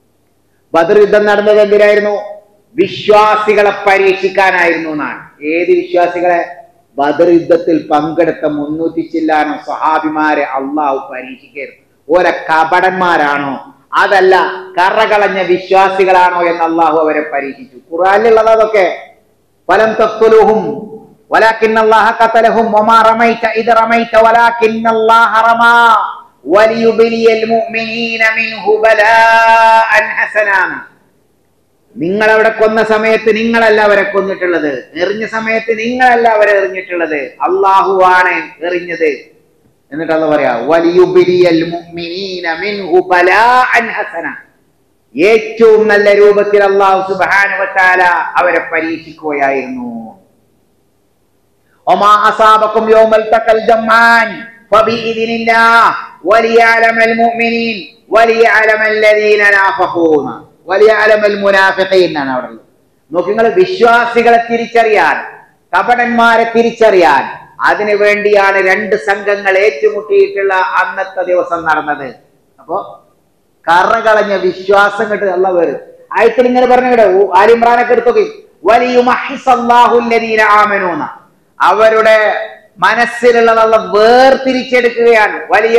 ബദർ യുദ്ധം നടന്നത് എന്തിനായിരുന്നു വിശ്വാസികളെ പരീക്ഷിക്കാനായിരുന്നു എന്നാണ് ഏത് വിശ്വാസികളെ ബദർ യുദ്ധത്തിൽ പങ്കെടുത്ത മുന്നൂറ്റി ചില്ലാനം സഹാബിമാരെ അള്ളാഹു പരീക്ഷിക്കായിരുന്നു ഓര കപടന്മാരാണോ അതല്ല കറകളഞ്ഞ വിശ്വാസികളാണോ എന്ന് അള്ളാഹു അവരെ പരീക്ഷിച്ചു ഖുറാനിലുള്ളത് അതൊക്കെ ഫലം തഖ്തുലുഹും ولكن الله قتلهم وما رميت إذ رميت ولكن الله رمى وليبلي المؤمنين منه بلاء حسنا നിങ്ങൾ അവിടെ കൊന്ന സമയത്ത് നിങ്ങളല്ല അവരെ കൊന്നിട്ടുള്ളത് എറിഞ്ഞ സമയത്ത് നിങ്ങളല്ല അവരെ എറിഞ്ഞിട്ടുള്ളത് അള്ളാഹുവാണ് എറിഞ്ഞത് എന്നിട്ട് അത് പറയാ വലിയുബിലിയൽ മുഅ്മിനീന മിൻഹു ബലാഅൻ ഹസന ഏറ്റവും നല്ല രൂപത്തിൽ അള്ളാഹു സുബ്ഹാനഹു വ തആല അവരെ പരീക്ഷിക്കുകയായിരുന്നു ഒമാ അസാബക്കും യൗമൽ തഖൽ ജമ്മാൻ ഫബിഇذനില്ലാഹ് വലിയഅലമൽ മുഅ്മിനീൻ വലിയഅലമൽ ലദീന നാഫഖൂന വലിയഅലമൽ മുനാഫിഖീൻ എന്നാണ് അവിടെ ഉള്ളത് നോക്കി നിങ്ങൾ വിശ്വാസികളെ തിരിച്ചറിയാൻ കപടന്മാരെ തിരിച്ചറിയാൻ അതിനു വേണ്ടിയാണ് രണ്ട് സംഘങ്ങൾ ഏറ്റുമുട്ടിയിട്ടുള്ള അന്നത്തെ ദിവസം നടന്നത് അപ്പോ കറകളഞ്ഞ വിശ്വാസം കിട്ട് അല്ല വരും ആയത്തിൽ ഇങ്ങനെ പറഞ്ഞു ആലിമ്രാനൊക്കെ എടുത്തൊക്കെ വലിയ ആമനൂന്ന അവരുടെ മനസ്സിലുള്ളതുള്ള വേർതിരിച്ചെടുക്കുകയാണ് വലിയ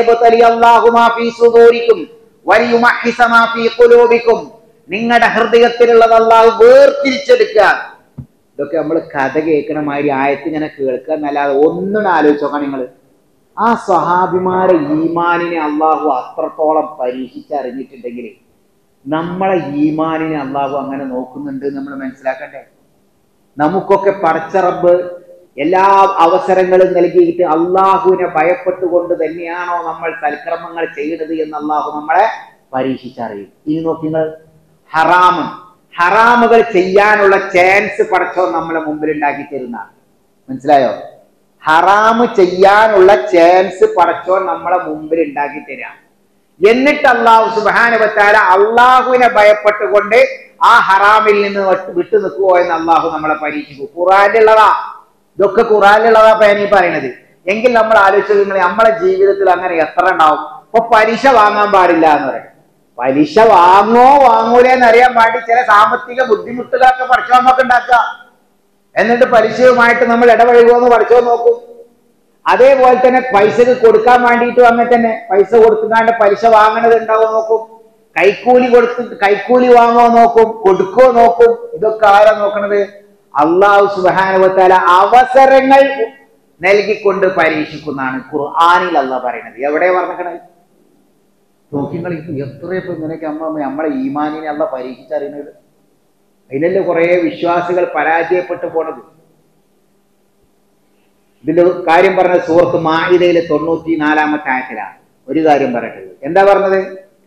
വലിയ നിങ്ങളുടെ ഹൃദയത്തിലുള്ളത് അള്ളാഹു വേർതിരിച്ചെടുക്കുക ഇതൊക്കെ നമ്മൾ കഥ കേൾക്കണ മാതിരി ആയത്ത് ഇങ്ങനെ കേൾക്കുക എന്നല്ലാതെ ഒന്നും ആലോചിച്ച് നോക്കാം നിങ്ങൾ ആ സ്വഹാബിമാരെ ഈമാനിനെ അള്ളാഹു അത്രത്തോളം പരീക്ഷിച്ചറിഞ്ഞിട്ടുണ്ടെങ്കിൽ നമ്മളെ ഈമാനിനെ അള്ളാഹു അങ്ങനെ നോക്കുന്നുണ്ട് നമ്മൾ മനസ്സിലാക്കണ്ടേ നമുക്കൊക്കെ പടച്ചറബ് എല്ലാ അവസരങ്ങളും നൽകിയിട്ട് അള്ളാഹുവിനെ ഭയപ്പെട്ടുകൊണ്ട് തന്നെയാണോ നമ്മൾ സൽക്രമങ്ങൾ ചെയ്യുന്നത് എന്ന് അള്ളാഹു നമ്മളെ പരീക്ഷിച്ചറിയും ഇനി നോക്കി നിങ്ങൾ ഹറാമ് ഹറാമുകൾ ചെയ്യാനുള്ള ചാൻസ് പടച്ചോ നമ്മളെ മുമ്പിൽ ഉണ്ടാക്കി തരുന്ന മനസ്സിലായോ ഹറാമ് ചെയ്യാനുള്ള ചാൻസ് പടച്ചോ നമ്മളെ മുമ്പിൽ ഉണ്ടാക്കി തരാം എന്നിട്ട് അള്ളാഹു സുബാനുവത്താല അള്ളാഹുവിനെ ഭയപ്പെട്ടുകൊണ്ട് ആ ഹറാമിൽ നിന്ന് വിട്ടു നിൽക്കുവോ എന്ന് അള്ളാഹു നമ്മളെ പരീക്ഷിക്കും ഖുറാനിലുള്ളതാ ഇതൊക്കെ ഖുറാനിലുള്ളതാ പേനീ പറയണത് എങ്കിൽ നമ്മൾ ആലോചിച്ചത് നിങ്ങൾ നമ്മളെ ജീവിതത്തിൽ അങ്ങനെ എത്ര ഉണ്ടാവും ഇപ്പൊ പലിശ വാങ്ങാൻ പാടില്ല എന്ന് പറയും പലിശ വാങ്ങോ വാങ്ങൂലേ എന്നറിയാൻ വേണ്ടി ചില സാമ്പത്തിക ബുദ്ധിമുട്ടുകളൊക്കെ പഠിച്ചോ നമുക്ക് ഉണ്ടാക്കുക എന്നിട്ട് പലിശയുമായിട്ട് നമ്മൾ ഇടപഴകുമെന്ന് പഠിച്ചോ നോക്കും അതേപോലെ തന്നെ പൈസക്ക് കൊടുക്കാൻ വേണ്ടിയിട്ടും അങ്ങനെ തന്നെ പൈസ കൊടുക്കാണ്ട് പലിശ വാങ്ങണത് ഉണ്ടാവോ നോക്കും കൈക്കൂലി കൊടുത്ത് കൈക്കൂലി വാങ്ങോ നോക്കും കൊടുക്കോ നോക്കും ഇതൊക്കെ ആരാ നോക്കണത് അള്ളാഹു സുബാനുവത്താല അവസരങ്ങൾ നൽകിക്കൊണ്ട് പരീക്ഷിക്കുന്നതാണ് ഖുർആാനിൽ അല്ല പറയുന്നത് എവിടെ പറഞ്ഞിക്കണത് നോക്കിങ്ങൾ എത്ര ഇപ്പൊ ഇങ്ങനെയൊക്കെ അമ്മ നമ്മളെ ഈമാനിനെ അല്ല പരീക്ഷിച്ചറിയുന്നത് അതിലല്ലേ കുറെ വിശ്വാസികൾ പരാജയപ്പെട്ടു പോണത് ഇതിന്റെ കാര്യം പറഞ്ഞ സുഹൃത്ത് മാഹിതയിലെ തൊണ്ണൂറ്റി നാലാമത്തെ ആയത്തിലാണ് ഒരു കാര്യം പറയട്ടത് എന്താ പറഞ്ഞത്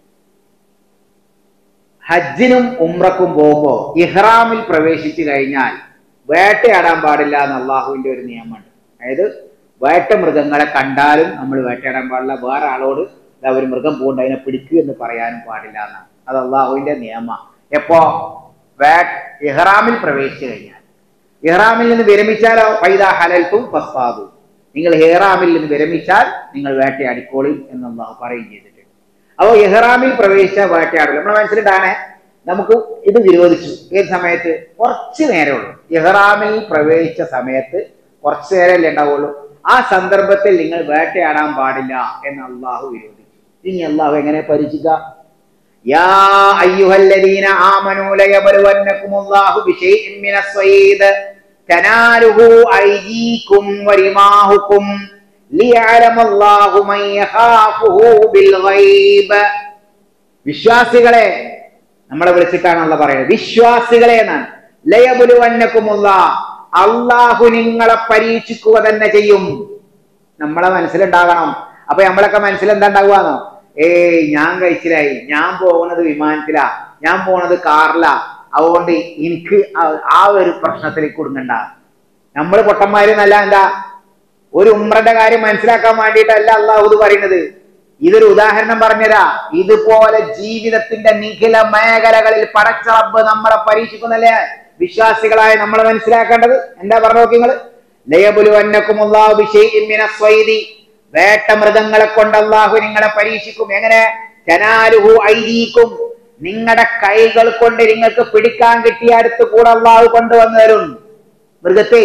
ഹജ്ജിനും ഉമ്രക്കും പോകുമ്പോ ഇഹ്റാമിൽ പ്രവേശിച്ചു കഴിഞ്ഞാൽ വേട്ടയാടാൻ പാടില്ല എന്ന് അള്ളാഹുവിന്റെ ഒരു നിയമമുണ്ട് അതായത് വേട്ട മൃഗങ്ങളെ കണ്ടാലും നമ്മൾ വേട്ടയാടാൻ പാടില്ല വേറെ ആളോട് ഇതാ ഒരു മൃഗം പോകണ്ട അതിനെ പിടിക്കുക എന്ന് പറയാനും പാടില്ല എന്നാണ് അത് അള്ളാഹുവിന്റെ നിയമം എപ്പോ വേ ഇഹ്റാമിൽ പ്രവേശിച്ചു കഴിഞ്ഞാൽ ഇഹ്റാമിൽ നിന്ന് വിരമിച്ചാലോ പൈത ഹലൽത്തും ഫസ്താദു നിങ്ങൾ ഇഹ്റാമിൽ നിന്ന് വിരമിച്ചാൽ നിങ്ങൾ വേട്ടയാടിക്കോളും എന്ന് അള്ളാഹു പറയുകയും ചെയ്തിട്ടുണ്ട് അപ്പോൾ ഇഹ്റാമിൽ പ്രവേശിച്ച വേട്ടയാടില്ല നമ്മുടെ മനസ്സിലിട്ടാണ് നമുക്ക് ഇത് വിരോധിച്ചു ഏത് സമയത്ത് കുറച്ച് നേരമുള്ളൂ ഇഹ്റാമിൽ പ്രവേശിച്ച സമയത്ത് കുറച്ച് നേരമല്ലേ ഉണ്ടാവുള്ളൂ ആ സന്ദർഭത്തിൽ നിങ്ങൾ വേട്ടയാടാൻ പാടില്ല എന്ന് അള്ളാഹു വിരോധിച്ചു ഇനി അള്ളാഹു എങ്ങനെ പരീക്ഷിക്കാം يا أيها الذين آمنوا ليبلونكم الله بشيء من الصيد تناله أيديكم ورماهكم ليعلم الله من يخافه بالغيب വിശ്വാസികളെ നമ്മളെ വിളിച്ചിട്ടാണല്ല പറയുന്നത് വിശ്വാസികളെ എന്നാണ് ലയബുലുവന്നക്കുമുള്ള അള്ളാഹു നിങ്ങളെ പരീക്ഷിക്കുക തന്നെ ചെയ്യും നമ്മളെ മനസ്സിലുണ്ടാകണം അപ്പൊ നമ്മളൊക്കെ മനസ്സിൽ എന്താ ഉണ്ടാകുവാന്നോ ഏയ് ഞാൻ കഴിച്ചിലായി ഞാൻ പോകുന്നത് വിമാനത്തിലാ ഞാൻ പോണത് കാറിലാ അതുകൊണ്ട് എനിക്ക് ആ- ആ ഒരു പ്രശ്നത്തിലേക്ക് കൊടുക്കണ്ട നമ്മൾ പൊട്ടന്മാര് നല്ല എന്താ ഒരു ഉമ്രന്റെ കാര്യം മനസ്സിലാക്കാൻ വേണ്ടിയിട്ടല്ല അള്ളാഹു ഇത് പറയുന്നത് ഇതൊരു ഉദാഹരണം പറഞ്ഞുതരാ ഇതുപോലെ ജീവിതത്തിന്റെ നിഖില മേഖലകളിൽ പടച്ച റബ്ബ് നമ്മളെ പരീക്ഷിക്കുന്നല്ലേ വിശ്വാസികളായ നമ്മൾ മനസ്സിലാക്കേണ്ടത് എന്താ പറഞ്ഞു നോക്കി നിങ്ങള് ലയബുലുവന്നക്കുമുല്ലാഹു ബിശൈഇൻ മിനസ് സ്വൈദി വേട്ട മൃഗങ്ങളെ കൊണ്ട് അള്ളാഹു നിങ്ങളെ പരീക്ഷിക്കും എങ്ങനെ ജനാലുഹു ഐദീക്കും നിങ്ങളുടെ കൈകൾ കൊണ്ട് നിങ്ങൾക്ക് പിടിക്കാൻ കിട്ടിയ അടുത്ത് കൂടെ അള്ളാഹു കൊണ്ടുവന്നു തരും മൃഗത്തെ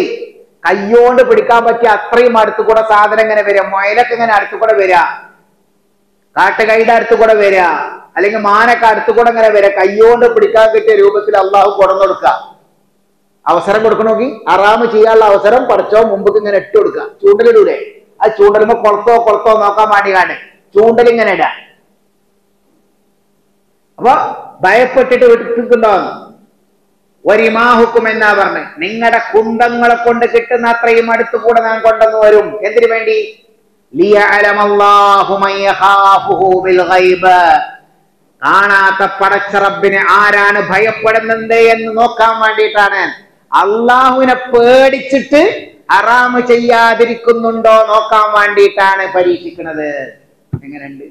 കയ്യോണ്ട് പിടിക്കാൻ പറ്റിയ അത്രയും അടുത്ത് കൂടെ സാധനം ഇങ്ങനെ വരിക മുയലൊക്കെ ഇങ്ങനെ അടുത്ത് കൂടെ വരിക കാട്ടുകൈയുടെ അടുത്ത് കൂടെ വരിക അല്ലെങ്കിൽ മാനൊക്കെ അടുത്ത് കൂടെ ഇങ്ങനെ വരിക കയ്യോണ്ട് പിടിക്കാൻ കിട്ടിയ രൂപത്തിൽ അള്ളാഹു കൊടന്നു കൊടുക്കുക അവസരം കൊടുക്കണമെങ്കിൽ അറാമ് ചെയ്യാനുള്ള അവസരം പഠിച്ചോ മുമ്പ് ഇങ്ങനെ ഇട്ട് കൊടുക്കുക ചൂണ്ടലിടൂലേ ആ ചൂണ്ടലുമ്പോ കൊളത്തോ കൊളത്തോ നോക്കാൻ വേണ്ടി കാണേ ചൂണ്ടൽ ഇങ്ങനെ ഇടാ അപ്പൊ ഭയപ്പെട്ടിട്ട് വിട്ടിട്ടുണ്ടാവും ഒരിമാഹുക്കും എന്നാ പറഞ്ഞ് നിങ്ങളുടെ കുന്തങ്ങളെ കൊണ്ട് കിട്ടുന്ന അത്രയും അടുത്ത് കൂടെ ഞാൻ കൊണ്ടുവന്ന് വരും എന്തിനു വേണ്ടി لِيَعْلَمَ اللَّهُ مَن يَخَافُهُ بِالْغَيْبِ കാണാത്ത പടച്ച റബ്ബിനെ ആരാണ് ഭയപ്പെടുന്നത് എന്ന് നോക്കാൻ വേണ്ടിയിട്ടാണ് അള്ളാഹുവിനെ പേടിച്ചിട്ട് ഹറാമ് ചെയ്യാതിരിക്കുന്നുണ്ടോ നോക്കാൻ വേണ്ടിയിട്ടാണ് പരീക്ഷിക്കുന്നത് എങ്ങനെയുണ്ട്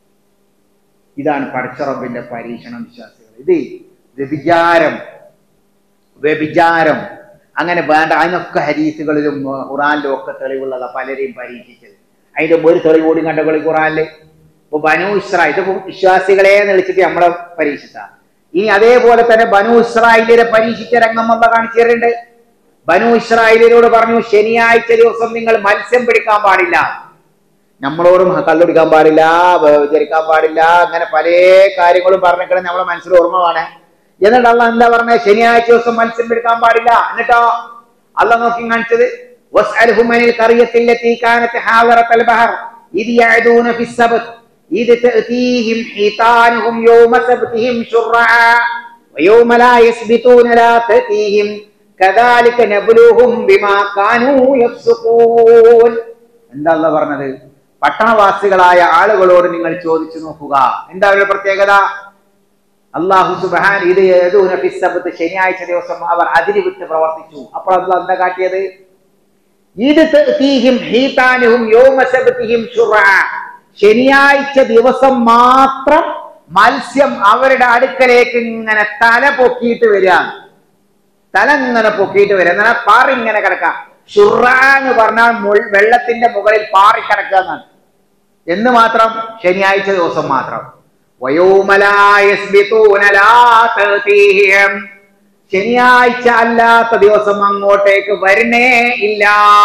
ഇതാണ് പടച്ച റബ്ബിന്റെ പരീക്ഷണം വിശ്വാസികൾ ഇത് വ്യഭിചാരം വ്യഭിചാരം അങ്ങനെ വേണ്ട അതിനൊക്കെ ഹരീസുകളിലും ഖുറാനിലും ഒക്കെ തെളിവുള്ളതാ പലരെയും പരീക്ഷിച്ചത് അതിന്റെ ഒരു തെളിവ് കൂടി കണ്ട കളി ഖുറാനില് ഇപ്പൊ ബനു ഇസ്ര ഇത് വിശ്വാസികളെ വിളിച്ചിട്ട് നമ്മളെ പരീക്ഷിച്ച ഇനി അതേപോലെ തന്നെ ബനു ഇസ്രായേലിനെ പരീക്ഷിച്ച രംഗം വന്ന കാണിച്ചു തരുന്നുണ്ട് ബനു ഇസ്രായേലിനോട് പറഞ്ഞു ശനിയാഴ്ച ദിവസം നിങ്ങൾ മത്സ്യം പിടിക്കാൻ പാടില്ല നമ്മളോടും കള്ളുടിക്കാൻ പാടില്ല വ്യചരിക്കാൻ പാടില്ല അങ്ങനെ പല കാര്യങ്ങളും പറഞ്ഞിട്ട് നമ്മളെ മനസ്സിൽ ഓർമ്മ വേണേ എന്നിട്ട് അള്ള എന്താ പറഞ്ഞത് ശനിയാഴ്ച ദിവസം മത്സ്യം പിടിക്കാൻ പാടില്ല എന്നിട്ടോ അള്ള നോക്കി കാണിച്ചത് واسألهم عن القرية التي كانت حاضرة البحر إذ يعدون في السبت إذ تأتيهم حيتانهم يوم سبتهم شرعا ويوم لا يسبتون لا تأتيهم كذلك نبلوهم بما كانوا يفسقون എന്താ അള്ള പറഞ്ഞത് പട്ടണവാസികളായ ആളുകളോട് നിങ്ങൾ ചോദിച്ചു നോക്കുക എന്താ അവരുടെ പ്രത്യേകത അള്ളാഹു സുബാൻ ഇത് ഏതൂന ഫിസ്സബത്ത് ശനിയാഴ്ച ദിവസം അവർ അതിരി വിട്ട് പ്രവർത്തിച്ചു അപ്പോൾ അള്ളാഹ് എന്താ കാട്ടിയത് ഇത് തഅ്തീഹിം ഹീതാനുഹും യൗമ സബ്തിഹിം ശുറഅ. ശനിയാഴ്ച ദിവസം മാത്രം മത്സ്യം അവരുടെ അടുക്കലേക്ക് ഇങ്ങനെ തല പൊക്കിയിട്ട് വരിക തല ഇങ്ങനെ പൊക്കിയിട്ട് വരിക എന്നാൽ പാറി ഇങ്ങനെ കിടക്കാം ഷുറ എന്ന് പറഞ്ഞാൽ മുൾ- വെള്ളത്തിന്റെ മുകളിൽ പാറി കിടക്കുക എന്നാണ് എന്ന് മാത്രം ശനിയാഴ്ച ദിവസം മാത്രം വയോമലായസ്ബിതൂന ലാ തഅ്തീഹിം. ശനിയാഴ്ച അല്ലാത്ത ദിവസം അങ്ങോട്ടേക്ക് വരുന്നേ ഇല്ല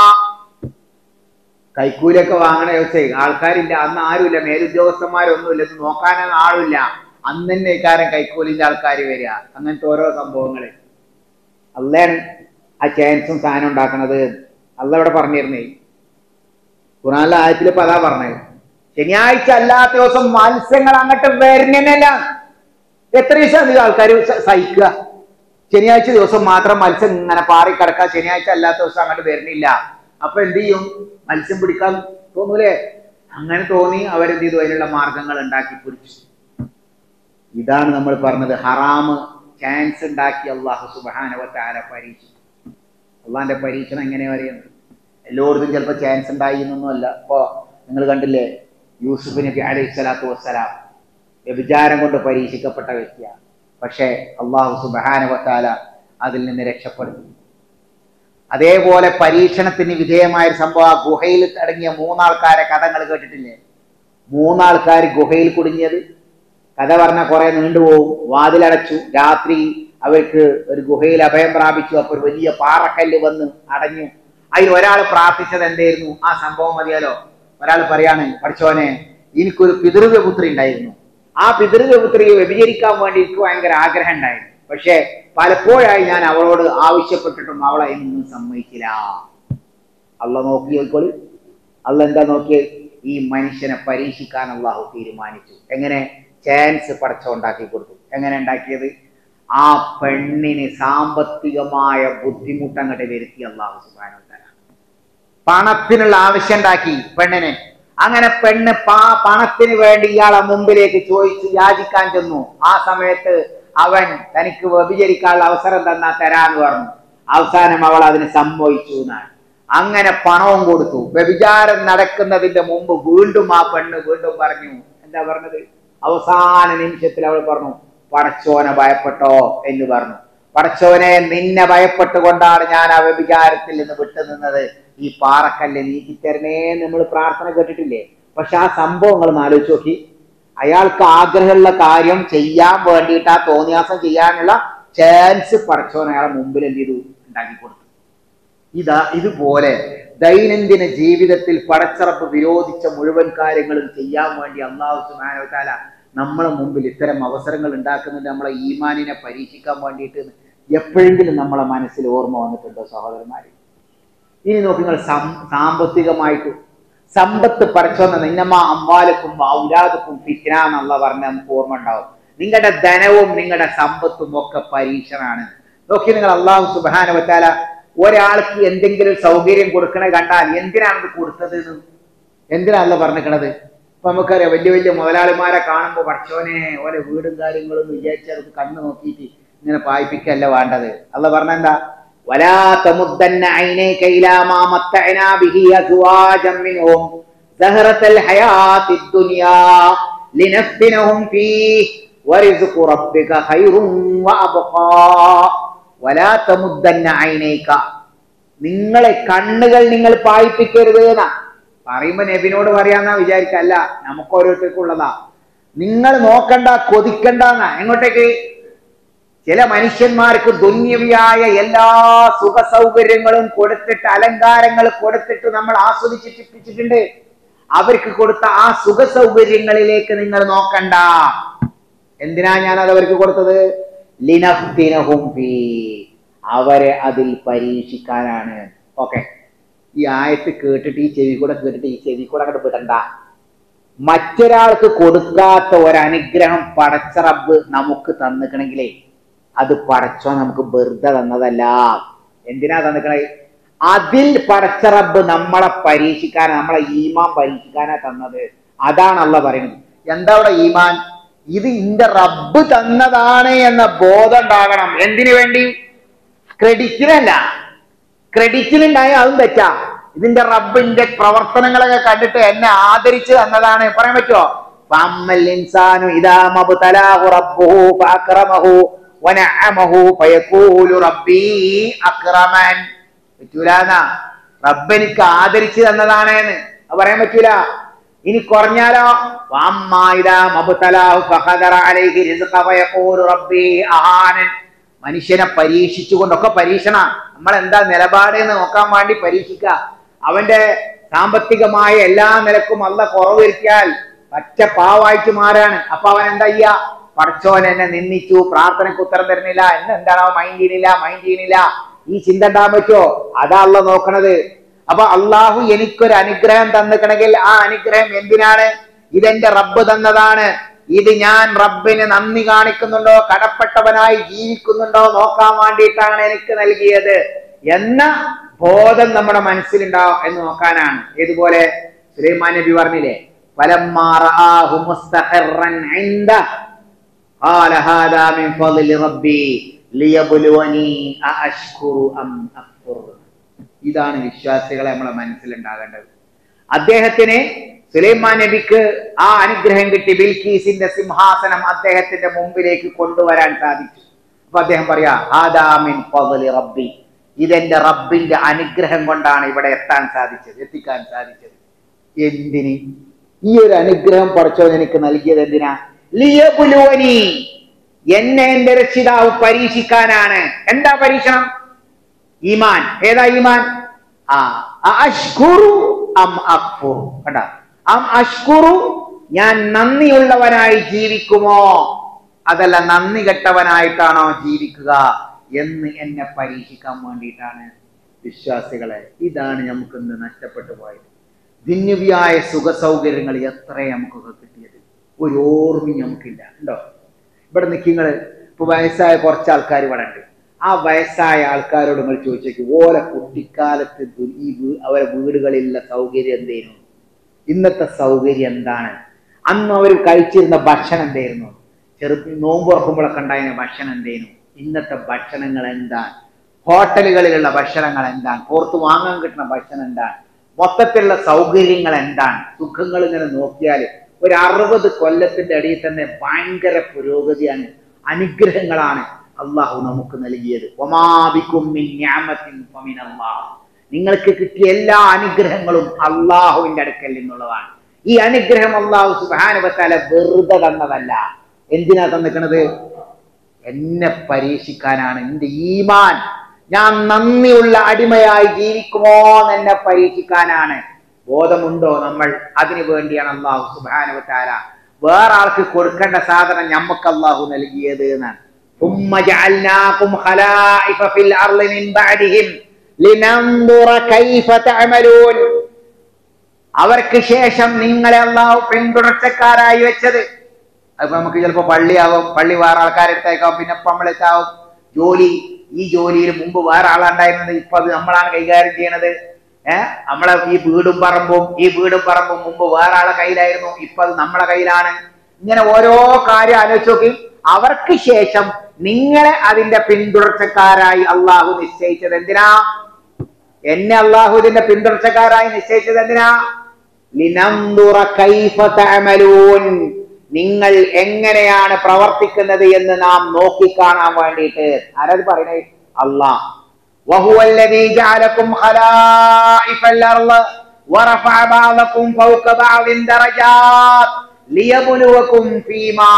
കൈക്കൂലൊക്കെ വാങ്ങണ ദിവസേ ആൾക്കാരില്ല അന്ന് ആരുമില്ല മേലുദ്യോഗസ്ഥന്മാരൊന്നുമില്ല ഇത് നോക്കാനൊന്നും ആളില്ല അന്ന് തന്നെ ഇക്കാരം കൈക്കൂലിന്റെ ആൾക്കാർ വരിക അങ്ങനത്തെ ഓരോ സംഭവങ്ങള് അല്ലാണ് ആ ചാൻസും സാധനം ഉണ്ടാക്കണത് അല്ല ഇവിടെ പറഞ്ഞിരുന്നേ ഖുറാനിലെ ആയത്തിൽ ഇപ്പൊ അതാ പറഞ്ഞത് ശനിയാഴ്ച അല്ലാത്ത ദിവസം മത്സ്യങ്ങൾ അങ്ങോട്ട് വരുന്നല്ല എത്ര ദിവസം അധികം ആൾക്കാർ സഹിക്കുക ശനിയാഴ്ച ദിവസം മാത്രം മത്സ്യം ഇങ്ങനെ പാറി കിടക്കുക ശനിയാഴ്ച അല്ലാത്ത ദിവസം അങ്ങോട്ട് വരുന്നില്ല അപ്പൊ എന്ത് ചെയ്യും മത്സ്യം പിടിക്കാൻ തോന്നൂലേ അങ്ങനെ തോന്നി അവരെന്ത് ചെയ്തു അതിനുള്ള മാർഗങ്ങൾ ഉണ്ടാക്കി പിടിച്ചു ഇതാണ് നമ്മൾ പറഞ്ഞത് ഹറാമ് ചാൻസ് ഉണ്ടാക്കി അള്ളാഹു സുബാനവത്താര പരീക്ഷിച്ചു അള്ളാന്റെ പരീക്ഷണം എങ്ങനെ പറയുന്നത് എല്ലായിടത്തും ചിലപ്പോൾ ചാൻസ് ഉണ്ടായി എന്നൊന്നുമല്ല ഇപ്പോ നിങ്ങൾ കണ്ടില്ലേ യൂസുഫ് നബി അലൈഹി സ്വലാത്തു വസ്സലാം വ്യഭിചാരം കൊണ്ട് പരീക്ഷിക്കപ്പെട്ട വ്യക്തിയാണ് പക്ഷേ അള്ളാഹു സുബാനവത്താല അതിൽ നിന്ന് രക്ഷപ്പെടുത്തി അതേപോലെ പരീക്ഷണത്തിന് വിധേയമായ ഒരു സംഭവം ആ ഗുഹയിൽ അടങ്ങിയ മൂന്നാൾക്കാരെ കഥകൾ കേട്ടിട്ടില്ലേ മൂന്നാൾക്കാർ ഗുഹയിൽ കുടുങ്ങിയത് കഥ പറഞ്ഞ കുറെ നീണ്ടുപോകും വാതിലടച്ചു രാത്രി അവർക്ക് ഒരു ഗുഹയിൽ അഭയം പ്രാപിച്ചു അപ്പോൾ ഒരു വലിയ പാറക്കല്ല് വന്ന് അടഞ്ഞു അതിൽ ഒരാൾ പ്രാർത്ഥിച്ചത് എന്തായിരുന്നു ആ സംഭവം മതിയാലോ ഒരാൾ പറയാണ് പഠിച്ചോനെ എനിക്കൊരു പിതൃവ്യപുത്രി ഉണ്ടായിരുന്നു ആ പിതൃവ്യപുത്രിയെ വ്യഭിചരിക്കാൻ വേണ്ടി എനിക്ക് ഭയങ്കര ആഗ്രഹം ഉണ്ടായിരുന്നു പക്ഷേ പലപ്പോഴായി ഞാൻ അവളോട് ആവശ്യപ്പെട്ടിട്ടും അവളെ എന്നും സമ്മതിച്ചില്ല അള്ള നോക്കി നോക്കോളി അള്ള എന്താ നോക്കിയത് ഈ മനുഷ്യനെ പരീക്ഷിക്കാൻ അള്ളാഹു തീരുമാനിച്ചു എങ്ങനെ ചാൻസ് പടച്ച ഉണ്ടാക്കി കൊടുത്തു എങ്ങനെ ഉണ്ടാക്കിയത് ആ പെണ്ണിന് സാമ്പത്തികമായ ബുദ്ധിമുട്ട് അങ്ങോട്ട് വരുത്തി അള്ളാഹു സുബാന പണത്തിനുള്ള ആവശ്യം ഉണ്ടാക്കി പെണ്ണിന് അങ്ങനെ പെണ്ണ് പാ പണത്തിന് വേണ്ടി ഇയാളെ മുമ്പിലേക്ക് ചോദിച്ചു യാചിക്കാൻ ചെന്നു ആ സമയത്ത് അവൻ തനിക്ക് വ്യഭിചരിക്കാനുള്ള അവസരം തന്നാ തരാന്ന് പറഞ്ഞു അവസാനം അവൾ അതിന് സമ്മതിച്ചു എന്നാണ് അങ്ങനെ പണവും കൊടുത്തു വ്യഭിചാരം നടക്കുന്നതിന്റെ മുമ്പ് വീണ്ടും ആ പെണ്ണ് വീണ്ടും പറഞ്ഞു എന്താ പറഞ്ഞത് അവസാന നിമിഷത്തിൽ അവൾ പറഞ്ഞു പടച്ചോനെ ഭയപ്പെട്ടോ എന്ന് പറഞ്ഞു പടച്ചോനെ നിന്നെ ഭയപ്പെട്ടുകൊണ്ടാണ് ഞാൻ ആ വ്യഭിചാരത്തിൽ നിന്ന് വിട്ടുനിന്നത് ഈ പാറക്കല്ല് നീക്കിത്തരണേ നമ്മൾ പ്രാർത്ഥന കേട്ടിട്ടില്ലേ പക്ഷെ ആ സംഭവങ്ങൾ ഒന്ന് ആലോചിച്ച് നോക്കി അയാൾക്ക് ആഗ്രഹമുള്ള കാര്യം ചെയ്യാൻ വേണ്ടിയിട്ട് ആ തോന്നിയാസം ചെയ്യാനുള്ള ചാൻസ് പടച്ചോൻ അയാളെ മുമ്പിൽ എന്ത് ചെയ്തു ഉണ്ടാക്കി കൊടുത്തു ഇതാ ഇതുപോലെ ദൈനംദിന ജീവിതത്തിൽ പടച്ചറപ്പ് വിരോധിച്ച മുഴുവൻ കാര്യങ്ങളും ചെയ്യാൻ വേണ്ടി അള്ളാഹു സുബ്ഹാനഹു വ തആല നമ്മളെ മുമ്പിൽ ഇത്തരം അവസരങ്ങൾ ഉണ്ടാക്കുന്നുണ്ട് നമ്മളെ ഈമാനിനെ പരീക്ഷിക്കാൻ വേണ്ടിയിട്ട് എപ്പോഴെങ്കിലും നമ്മളെ മനസ്സിൽ ഓർമ്മ വന്നിട്ടുണ്ടോ സഹോദരന്മാരെ ഇനി നോക്കി നിങ്ങൾ സം- സാമ്പത്തികമായിട്ട് സമ്പത്ത് പടച്ചോന്ന നിന്നമ്മ അമ്പാലക്കും ഔലാദക്കും ഫിറ്റ്ന എന്നുള്ള പറഞ്ഞ നമുക്ക് ഓർമ്മ ഉണ്ടാവും നിങ്ങളുടെ ധനവും നിങ്ങളുടെ സമ്പത്തും ഒക്കെ പരീക്ഷണാണ് നോക്കി നിങ്ങൾ അള്ളാഹു സുബാന വത്താല ഒരാൾക്ക് എന്തെങ്കിലും സൗകര്യം കൊടുക്കണ കണ്ടാൽ എന്തിനാണ് ഇത് കൊടുത്തത് എന്ന് എന്തിനാണല്ലോ പറഞ്ഞിക്കണത് ഇപ്പൊ നമുക്കറിയാം വലിയ വലിയ മുതലാളിമാരെ കാണുമ്പോൾ പഠിച്ചോനെ ഓരോ വീടും കാര്യങ്ങളും വിചാരിച്ച് അത് കണ്ണു നോക്കിയിട്ട് ഇങ്ങനെ പായിപ്പിക്കല്ല വേണ്ടത് അല്ല പറഞ്ഞെന്താ ولا تمدن عينيك إلى ما متعنا به أزواجا منهم زهرة الحياة الدنيا لنفتنهم فيه ورزق ربك خير وأبقى ولا تمدن عينيك നിങ്ങളെ കണ്ണുകൾ നിങ്ങൾ പായിപ്പിക്കരുത് എന്നാ പറയുമ്പോ നബിനോട് പറയാന്നാ വിചാരിക്കല്ല നമുക്ക് ഓരോരുത്തർക്കുള്ളതാ നിങ്ങൾ നോക്കണ്ട കൊതിക്കണ്ടെന്നാ എങ്ങോട്ടേക്ക് ചില മനുഷ്യന്മാർക്ക് ദുന്യവിയായ എല്ലാ സുഖ സൗകര്യങ്ങളും കൊടുത്തിട്ട് അലങ്കാരങ്ങൾ കൊടുത്തിട്ട് നമ്മൾ ആസ്വദിച്ചിട്ടിപ്പിച്ചിട്ടുണ്ട് അവർക്ക് കൊടുത്ത ആ സുഖ സൗകര്യങ്ങളിലേക്ക് നിങ്ങൾ നോക്കണ്ട എന്തിനാ ഞാൻ അത് അവർക്ക് കൊടുത്തത് ലിനഫ്തിനഹും ഫീ അവരെ അതിൽ പരീക്ഷിക്കാനാണ് ഓക്കെ ഈ ആയത്ത് കേട്ടിട്ട് ഈ ചെവി കൂടെ കേട്ടിട്ട് ഈ ചെവി കൂടെ അങ്ങോട്ട് വിടണ്ട മറ്റൊരാൾക്ക് കൊടുക്കാത്ത ഒരനുഗ്രഹം പടച്ച റബ്ബ് നമുക്ക് തന്നിക്കണെങ്കിലേ അത് പടച്ചോ നമുക്ക് വെറുതെ തന്നതല്ല എന്തിനാ തന്നിക്കണേ അതിൽ പടച്ച റബ്ബ് നമ്മളെ പരീക്ഷിക്കാൻ നമ്മളെ ഈമാൻ പരീക്ഷിക്കാനാ തന്നത് അതാണ് അല്ല പറയുന്നത് എന്താ അവിടെ ഈമാൻ ഇത് ഇന്റെ റബ്ബ് തന്നതാണ് എന്ന ബോധം ഉണ്ടാകണം എന്തിനു വേണ്ടി ക്രെഡിറ്റിനല്ല ക്രെഡിറ്റിനുണ്ടായ അതും തെറ്റാ ഇതിന്റെ റബ്ബിന്റെ പ്രവർത്തനങ്ങളൊക്കെ കണ്ടിട്ട് എന്നെ ആദരിച്ചു തന്നതാണ് പറയാൻ പറ്റുമോ ഫഅമ്മൽ ഇൻസാനു ഇദാ മബ്തലാഹു റബ്ബുഹു ഫഅക്രമഹു വനഅമഹു ഫയഖൂലു റബ്ബി അക്രമൻ പറ്റൂലാന്നാ റബ്ബ് എനിക്ക് ആദരിച്ചു തന്നതാണ് എന്ന് അത് പറയാൻ പറ്റൂല ഇനി കുറഞ്ഞാലോ വഅമ്മാ ഇദാ മബ്തലാഹു ഫഖദറ അലൈഹി റിസ്ഖ ഫയഖൂലു റബ്ബി അഹാനൻ മനുഷ്യനെ പരീക്ഷിച്ചുകൊണ്ടൊക്കെ പരീക്ഷണ നമ്മൾ എന്താ നിലപാട് എന്ന് നോക്കാൻ വേണ്ടി പരീക്ഷിക്കുക അവന്റെ സാമ്പത്തികമായ എല്ലാ നിലക്കും അല്ല കുറവ് വരുത്തിയാൽ പച്ച പാവായിട്ട് മാറാണ് അപ്പൊ അവൻ എന്താ ചെയ്യാ പഠിച്ചോൻ എന്നെ നിന്ദിച്ചു പ്രാർത്ഥനയ്ക്ക് ഉത്തരം തരുന്നില്ല എന്നെ എന്താണ് അവൻ മൈൻഡ് ചെയ്യുന്നില്ല മൈൻഡ് ചെയ്യുന്നില്ല ഈ ചിന്ത ഉണ്ടാകാൻ പറ്റുമോ അതാ അല്ല നോക്കണത് അപ്പൊ അള്ളാഹു എനിക്കൊരു അനുഗ്രഹം തന്നിക്കണമെങ്കിൽ ആ അനുഗ്രഹം എന്തിനാണ് ഇതെന്റെ റബ്ബ് തന്നതാണ് ഇത് ഞാൻ റബ്ബിന് നന്ദി കാണിക്കുന്നുണ്ടോ കടപ്പെട്ടവനായി ജീവിക്കുന്നുണ്ടോ നോക്കാൻ വേണ്ടിയിട്ടാണ് എനിക്ക് നൽകിയത് എന്ന ബോധം നമ്മുടെ മനസ്സിലുണ്ടാവും എന്ന് നോക്കാനാണ് ഇതുപോലെ സുലൈമാൻ നബി പറഞ്ഞില്ലേ فلما رآه مستقرا عنده قال هذا من فضل ربي ليبلوني أأشكر أم أكفر ഇതാണ് വിശ്വാസികളെ നമ്മളെ മനസ്സിലുണ്ടാകേണ്ടത് അദ്ദേഹത്തിന് സുലൈമാൻ നബിക്ക് ആ അനുഗ്രഹം കിട്ടി ബിൽക്കീസിന്റെ സിംഹാസനം അദ്ദേഹത്തിന്റെ മുമ്പിലേക്ക് കൊണ്ടുവരാൻ സാധിച്ചു അപ്പൊ അദ്ദേഹം പറയാ ആദാമിൻ ഫضل റബ്ബി ഇതെന്റെ റബ്ബിന്റെ അനുഗ്രഹം കൊണ്ടാണ് ഇവിടെ എത്താൻ സാധിച്ചത് എത്തിക്കാൻ സാധിച്ചത് എന്തിന് ഈ ഒരു അനുഗ്രഹം പഠിച്ചവൻ എനിക്ക് നൽകിയത് എന്തിനാ ലിയബുലുവനി എന്നെ എന്റെ രക്ഷിതാവ് പരീക്ഷിക്കാനാണ് എന്താ പരീക്ഷണം ഈമാൻ ഏതാ ഈമാൻ ആ അഷ്കുറു അം അക്ഫുറു കണ്ട അം അഷ്കുറു ഞാൻ നന്ദിയുള്ളവനായി ജീവിക്കുമോ അതല്ല നന്ദി കെട്ടവനായിട്ടാണോ ജീവിക്കുക എന്ന് എന്നെ പരീക്ഷിക്കാൻ വേണ്ടിയിട്ടാണ് വിശ്വാസികളെ ഇതാണ് നമുക്ക് ഇന്ന് നഷ്ടപ്പെട്ടു പോയത് ഭിന്നവിയായ സുഖ സൗകര്യങ്ങൾ എത്ര നമുക്കൊക്കെ കിട്ടിയത് ഒരു ഓർമ്മയും നമുക്കില്ല ഉണ്ടോ ഇവിടെ നിൽക്കിങ്ങള് ഇപ്പൊ വയസ്സായ കുറച്ച് ആൾക്കാർ ഇവിടെ ഉണ്ട് ആ വയസ്സായ ആൾക്കാരോട് നിങ്ങൾ ചോദിച്ചേക്ക് ഓരോ കുട്ടിക്കാലത്ത് ദു- ഈ വീ- അവരെ വീടുകളിലുള്ള സൗകര്യം എന്തേനു ഇന്നത്തെ സൗകര്യം എന്താണ് അന്ന് അവർ കഴിച്ചിരുന്ന ഭക്ഷണം എന്തായിരുന്നു ചെറുപ്പം നോമ്പ് തുറക്കുമ്പോഴൊക്കെ ഉണ്ടായിരുന്ന ഭക്ഷണം എന്തേനു ഇന്നത്തെ ഭക്ഷണങ്ങൾ എന്താണ് ഹോട്ടലുകളിലുള്ള ഭക്ഷണങ്ങൾ എന്താണ് പുറത്ത് വാങ്ങാൻ കിട്ടുന്ന ഭക്ഷണം എന്താണ് മൊത്തത്തിലുള്ള സൗകര്യങ്ങൾ എന്താണ് സുഖങ്ങൾ ഇങ്ങനെ നോക്കിയാൽ ഒരു അറുപത് കൊല്ലത്തിന്റെ അടിയിൽ തന്നെ ഭയങ്കര പുരോഗതിയാണ് അനുഗ്രഹങ്ങളാണ് അള്ളാഹു നമുക്ക് നൽകിയത് ഒമാബിക്കും മിൻ നിഅമത്തിൻ ഫമിനല്ലാഹ്. നിങ്ങൾക്ക് കിട്ടിയ എല്ലാ അനുഗ്രഹങ്ങളും അള്ളാഹുവിന്റെ അടുക്കൽ നിന്നുള്ളതാണ് ഈ അനുഗ്രഹം അള്ളാഹു സുബാനുവത്താല വെറുതെ തന്നതല്ല എന്തിനാ തന്നിക്കണത് എന്നെ പരീക്ഷിക്കാനാണ് എന്റെ ഈമാൻ ഞാൻ നന്ദിയുള്ള അടിമയായി ജീവിക്കുമോ എന്ന് എന്നെ പരീക്ഷിക്കാനാണ് ബോധമുണ്ടോ നമ്മൾ അതിനു വേണ്ടിയാണ് അള്ളാഹു സുബാനുവത്താര വേറെ ആൾക്ക് കൊടുക്കേണ്ട സാധനം ഞമ്മക്ക് അള്ളാഹു നൽകിയത് എന്നാണ് ثم جعلناكم خلائف في الأرض من بعدهم لننظر كيف تعملون അവർക്ക് ശേഷം നിങ്ങളെ അള്ളാഹു പിന്തുടർച്ചക്കാരായി വെച്ചത് അപ്പൊ നമുക്ക് ചിലപ്പോ പള്ളിയാവും പള്ളി വേറെ ആൾക്കാരെടുത്തേക്കാവും പിന്നെ ഇപ്പൊ നമ്മളെത്താവും ജോലി ഈ ജോലിയിൽ മുമ്പ് വേറെ ആളുണ്ടായിരുന്നത് ഇപ്പൊ അത് നമ്മളാണ് കൈകാര്യം ചെയ്യണത് ഏഹ് നമ്മളെ ഈ വീടും പറമ്പും ഈ വീടും പറമ്പും മുമ്പ് വേറെ ആളെ കയ്യിലായിരുന്നു ഇപ്പൊ അത് നമ്മളെ കയ്യിലാണ് ഇങ്ങനെ ഓരോ കാര്യം ആലോചിച്ച് നോക്കി അവർക്ക് ശേഷം നിങ്ങളെ അതിന്റെ പിന്തുടർച്ചക്കാരായി അള്ളാഹു നിശ്ചയിച്ചത് എന്തിനാ എന്നെ അള്ളാഹു ഇതിന്റെ പിന്തുടർച്ചക്കാരായി നിശ്ചയിച്ചത് എന്തിനാ ലിനന്തുറ കൈഫ തഅമലൂൻ നിങ്ങൾ എങ്ങനെയാണ് പ്രവർത്തിക്കുന്നത് എന്ന് നാം നോക്കിക്കാണാൻ വേണ്ടിയിട്ട് ആരത് പറയണേ അള്ളാഹ് وهو الذي جعلكم خلائف الأرض ورفع بعضكم فوق بعض درجات ليبلوكم فيما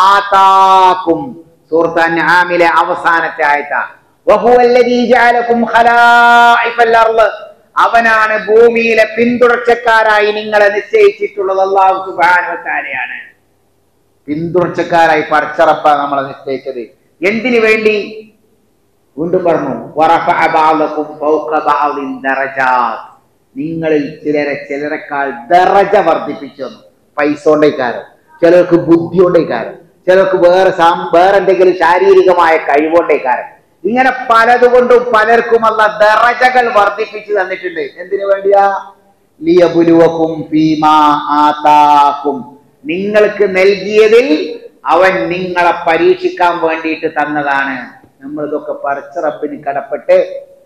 آتاكم സൂറത്ത് അൻആമിലെ അവസാനത്തെ ആയത്ത وهو الذي جعلكم خلائف الأرض അവനാണ് ഭൂമിയിലെ പിന്തുടർച്ചക്കാരായി നിങ്ങളെ നിശ്ചയിച്ചിട്ടുള്ളത് അള്ളാഹു സുബ്ഹാനഹു വ തആലയാണ് പിന്തുടർച്ചക്കാരായി പടച്ചറപ്പ നമ്മളെ നിശ്ചയിച്ചത് എന്തിനു വേണ്ടി വീണ്ടും പറഞ്ഞു വറഫഅ ബഅദകും ഫൗക ബഅദിൻ ദറജാത്ത് നിങ്ങളിൽ ചിലരെ ചിലരെക്കാൾ ദറജ വർദ്ധിപ്പിച്ചു തന്നു പൈസ കൊണ്ടേക്കാരം ചിലർക്ക് ബുദ്ധി കൊണ്ടേക്കാരം ചിലർക്ക് വേറെ സാം- വേറെ എന്തെങ്കിലും ശാരീരികമായ കഴിവുകൊണ്ടേക്കാരം ഇങ്ങനെ പലതുകൊണ്ടും പലർക്കും അല്ല ദറജകൾ വർദ്ധിപ്പിച്ചു തന്നിട്ടുണ്ട് എന്തിനു വേണ്ടിയാ ലിയബുലുവക്കും ഫീമാ ആതാക്കും നിങ്ങൾക്ക് നൽകിയതിൽ അവൻ നിങ്ങളെ പരീക്ഷിക്കാൻ വേണ്ടിയിട്ട് തന്നതാണ് നമ്മൾ ഇതൊക്കെ പറിച്ച റബ്ബിന് കടപ്പെട്ട്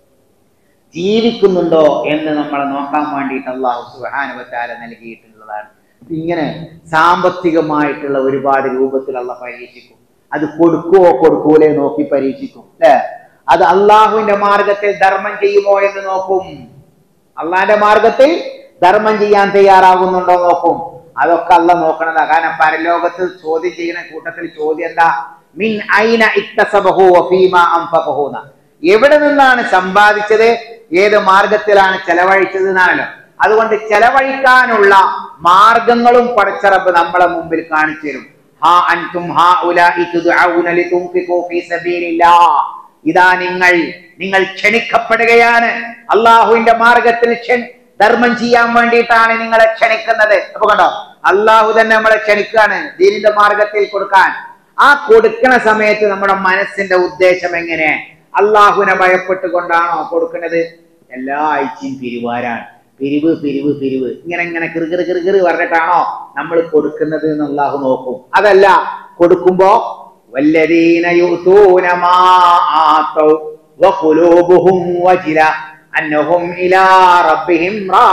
ജീവിക്കുന്നുണ്ടോ എന്ന് നമ്മളെ നോക്കാൻ വേണ്ടിയിട്ട് അള്ളാഹു സുഹാനുവത്താല നൽകിയിട്ടുള്ളതാണ് ഇങ്ങനെ സാമ്പത്തികമായിട്ടുള്ള ഒരുപാട് രൂപത്തിലുള്ള പരീക്ഷിക്കും അത് കൊടുക്കുവോ കൊടുക്കൂലേ നോക്കി പരീക്ഷിക്കും അല്ലെ അത് അള്ളാഹുവിന്റെ മാർഗത്തിൽ ധർമ്മം ചെയ്യുമോ എന്ന് നോക്കും അള്ളാന്റെ മാർഗത്തിൽ ധർമ്മം ചെയ്യാൻ തയ്യാറാകുന്നുണ്ടോ നോക്കും അതൊക്കെ അല്ല നോക്കണതാ കാരണം പരലോകത്ത് ചോദ്യം ചെയ്യുന്ന കൂട്ടത്തിൽ ചോദ്യം എന്താ മിൻ ഐന ഇത്തസബഹു വഫീമ അംഫഖഹു ന്ന. എവിടെ നിന്നാണ് സമ്പാദിച്ചത് ഏത് മാർഗത്തിലാണ് ചെലവഴിച്ചത് എന്നാണല്ലോ അതുകൊണ്ട് ചെലവഴിക്കാനുള്ള മാർഗങ്ങളും പടച്ചറബ് നമ്മളെ മുമ്പിൽ കാണിച്ചു തരും ഹാ അൻതും ഹാ ഉലാഇ തുദ്ഔന ലിതുൻഫിഖു ഫീ സബീലില്ലാഹ് ഇതാ നിങ്ങൾ നിങ്ങൾ ക്ഷണിക്കപ്പെടുകയാണ് അള്ളാഹുവിന്റെ മാർഗത്തിൽ ക്ഷണി ധർമ്മം ചെയ്യാൻ വേണ്ടിയിട്ടാണ് നിങ്ങളെ ക്ഷണിക്കുന്നത് അപ്പൊ കണ്ടോ അള്ളാഹു തന്നെ നമ്മളെ ക്ഷണിക്കാണ് ദീനിന്റെ മാർഗത്തിൽ കൊടുക്കാൻ ആ കൊടുക്കണ സമയത്ത് നമ്മുടെ മനസ്സിന്റെ ഉദ്ദേശം എങ്ങനെ അള്ളാഹുവിനെ ഭയപ്പെട്ടുകൊണ്ടാണോ കൊടുക്കുന്നത് എല്ലാ ആഴ്ചയും പിരിവാരാണ് പിരിവ് പിരിവ് പിരിവ് ഇങ്ങനെ ഇങ്ങനെ കിറുകിറ് കിറുകിറ് പറഞ്ഞിട്ടാണോ നമ്മൾ കൊടുക്കുന്നത് എന്ന് അള്ളാഹു നോക്കും അതല്ല കൊടുക്കുമ്പോ والذين يؤتون ما آتوا وقلوبهم وجلة أنهم إلى ربهم